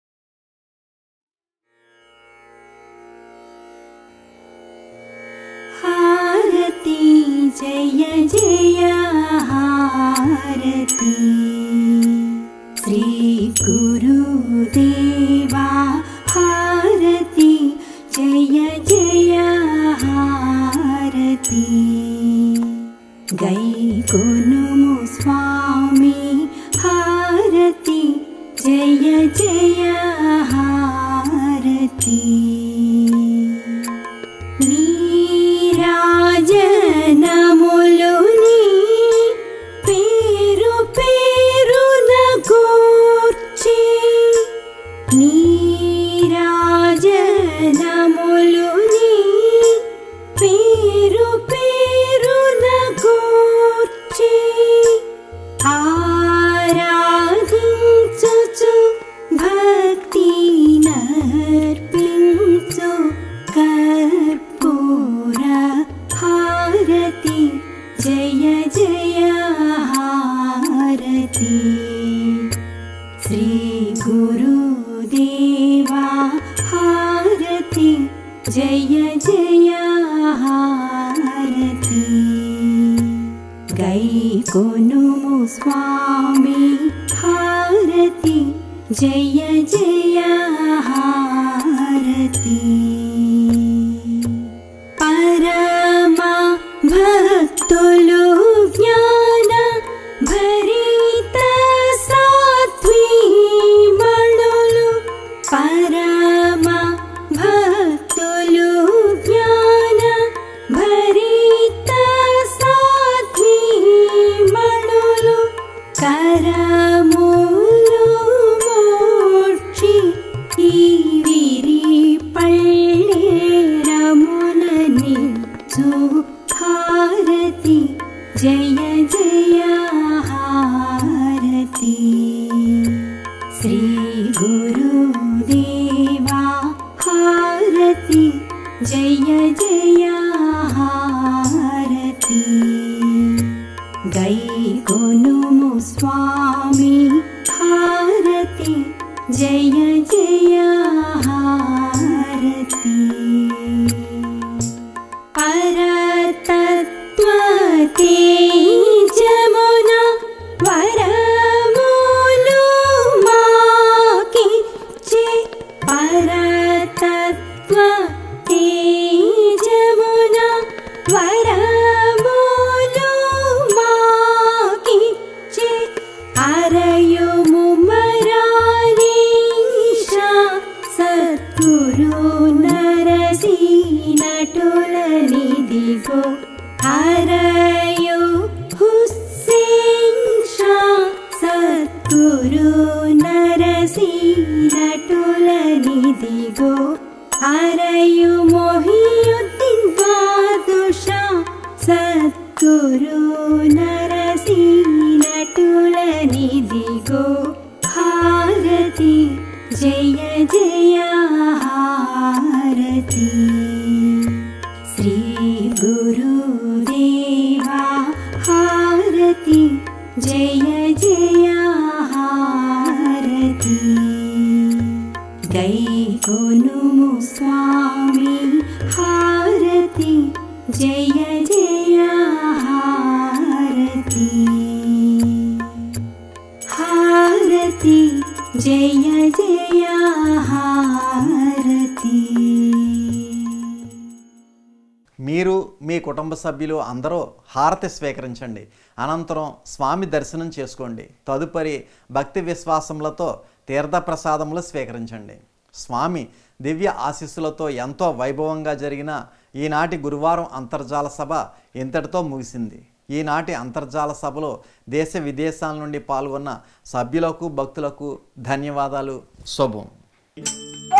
हारती जय जय हारती श्रीगुरुदेवा हारती जय जय हारती गैकोनुमु स्वामी हारती जय जय हारती నీరాజనములుని పేరు పేరున గూర్చి నీరాజనములుని పేరు పేరున గూర్చి ఆరాధించుచు భక్తి నర్పించు కర్పూర హారతి జయ జయ హారతి శ్రీ గురుదేవా హారతి జయ జయ హారతి గై కొనుము స్వామి హారతి జయ జయ హారతి పరమ భక్తులు జ్ఞాన భరిత సాత్వీమణులు పరమ భక్తులు జ్ఞాన భరిత సాత్వీమణులు కరములు మోక్షి ఈ విరి పళ్ళేరములని హారతి జయ జయ హారతి శ్రీ గురుదేవా హారతి జయ జయ హారతి గై కొనుము స్వామి హారతి జయ జయ హారతి పరతత్వతే జమున వరములు మాకిచ్చే పరతత్వతే జమున వరములు మాకిచ్చే అరయుము మరాలి నరసి నటుల నిదిగో హారతి జయ జయ హారతి శ్రీ గురుదేవా హారతి జయ జయ హారతి గై కొనుము స్వామి హారతి జయ జయ హారతి హారతి జయ జయ హారతి మీరు మీ కుటుంబ సభ్యులు అందరూ హారతి స్వీకరించండి అనంతరం స్వామి దర్శనం చేసుకోండి తదుపరి భక్తి విశ్వాసములతో తీర్థప్రసాదములు స్వీకరించండి స్వామి దివ్య ఆశీస్సులతో ఎంతో వైభవంగా జరిగిన ఈనాటి గురువారం అంతర్జాల సభ ఇంతటితో ముగిసింది ఈనాటి అంతర్జాల సభలో దేశ విదేశాల నుండి పాల్గొన్న సభ్యులకు భక్తులకు ధన్యవాదాలు శుభం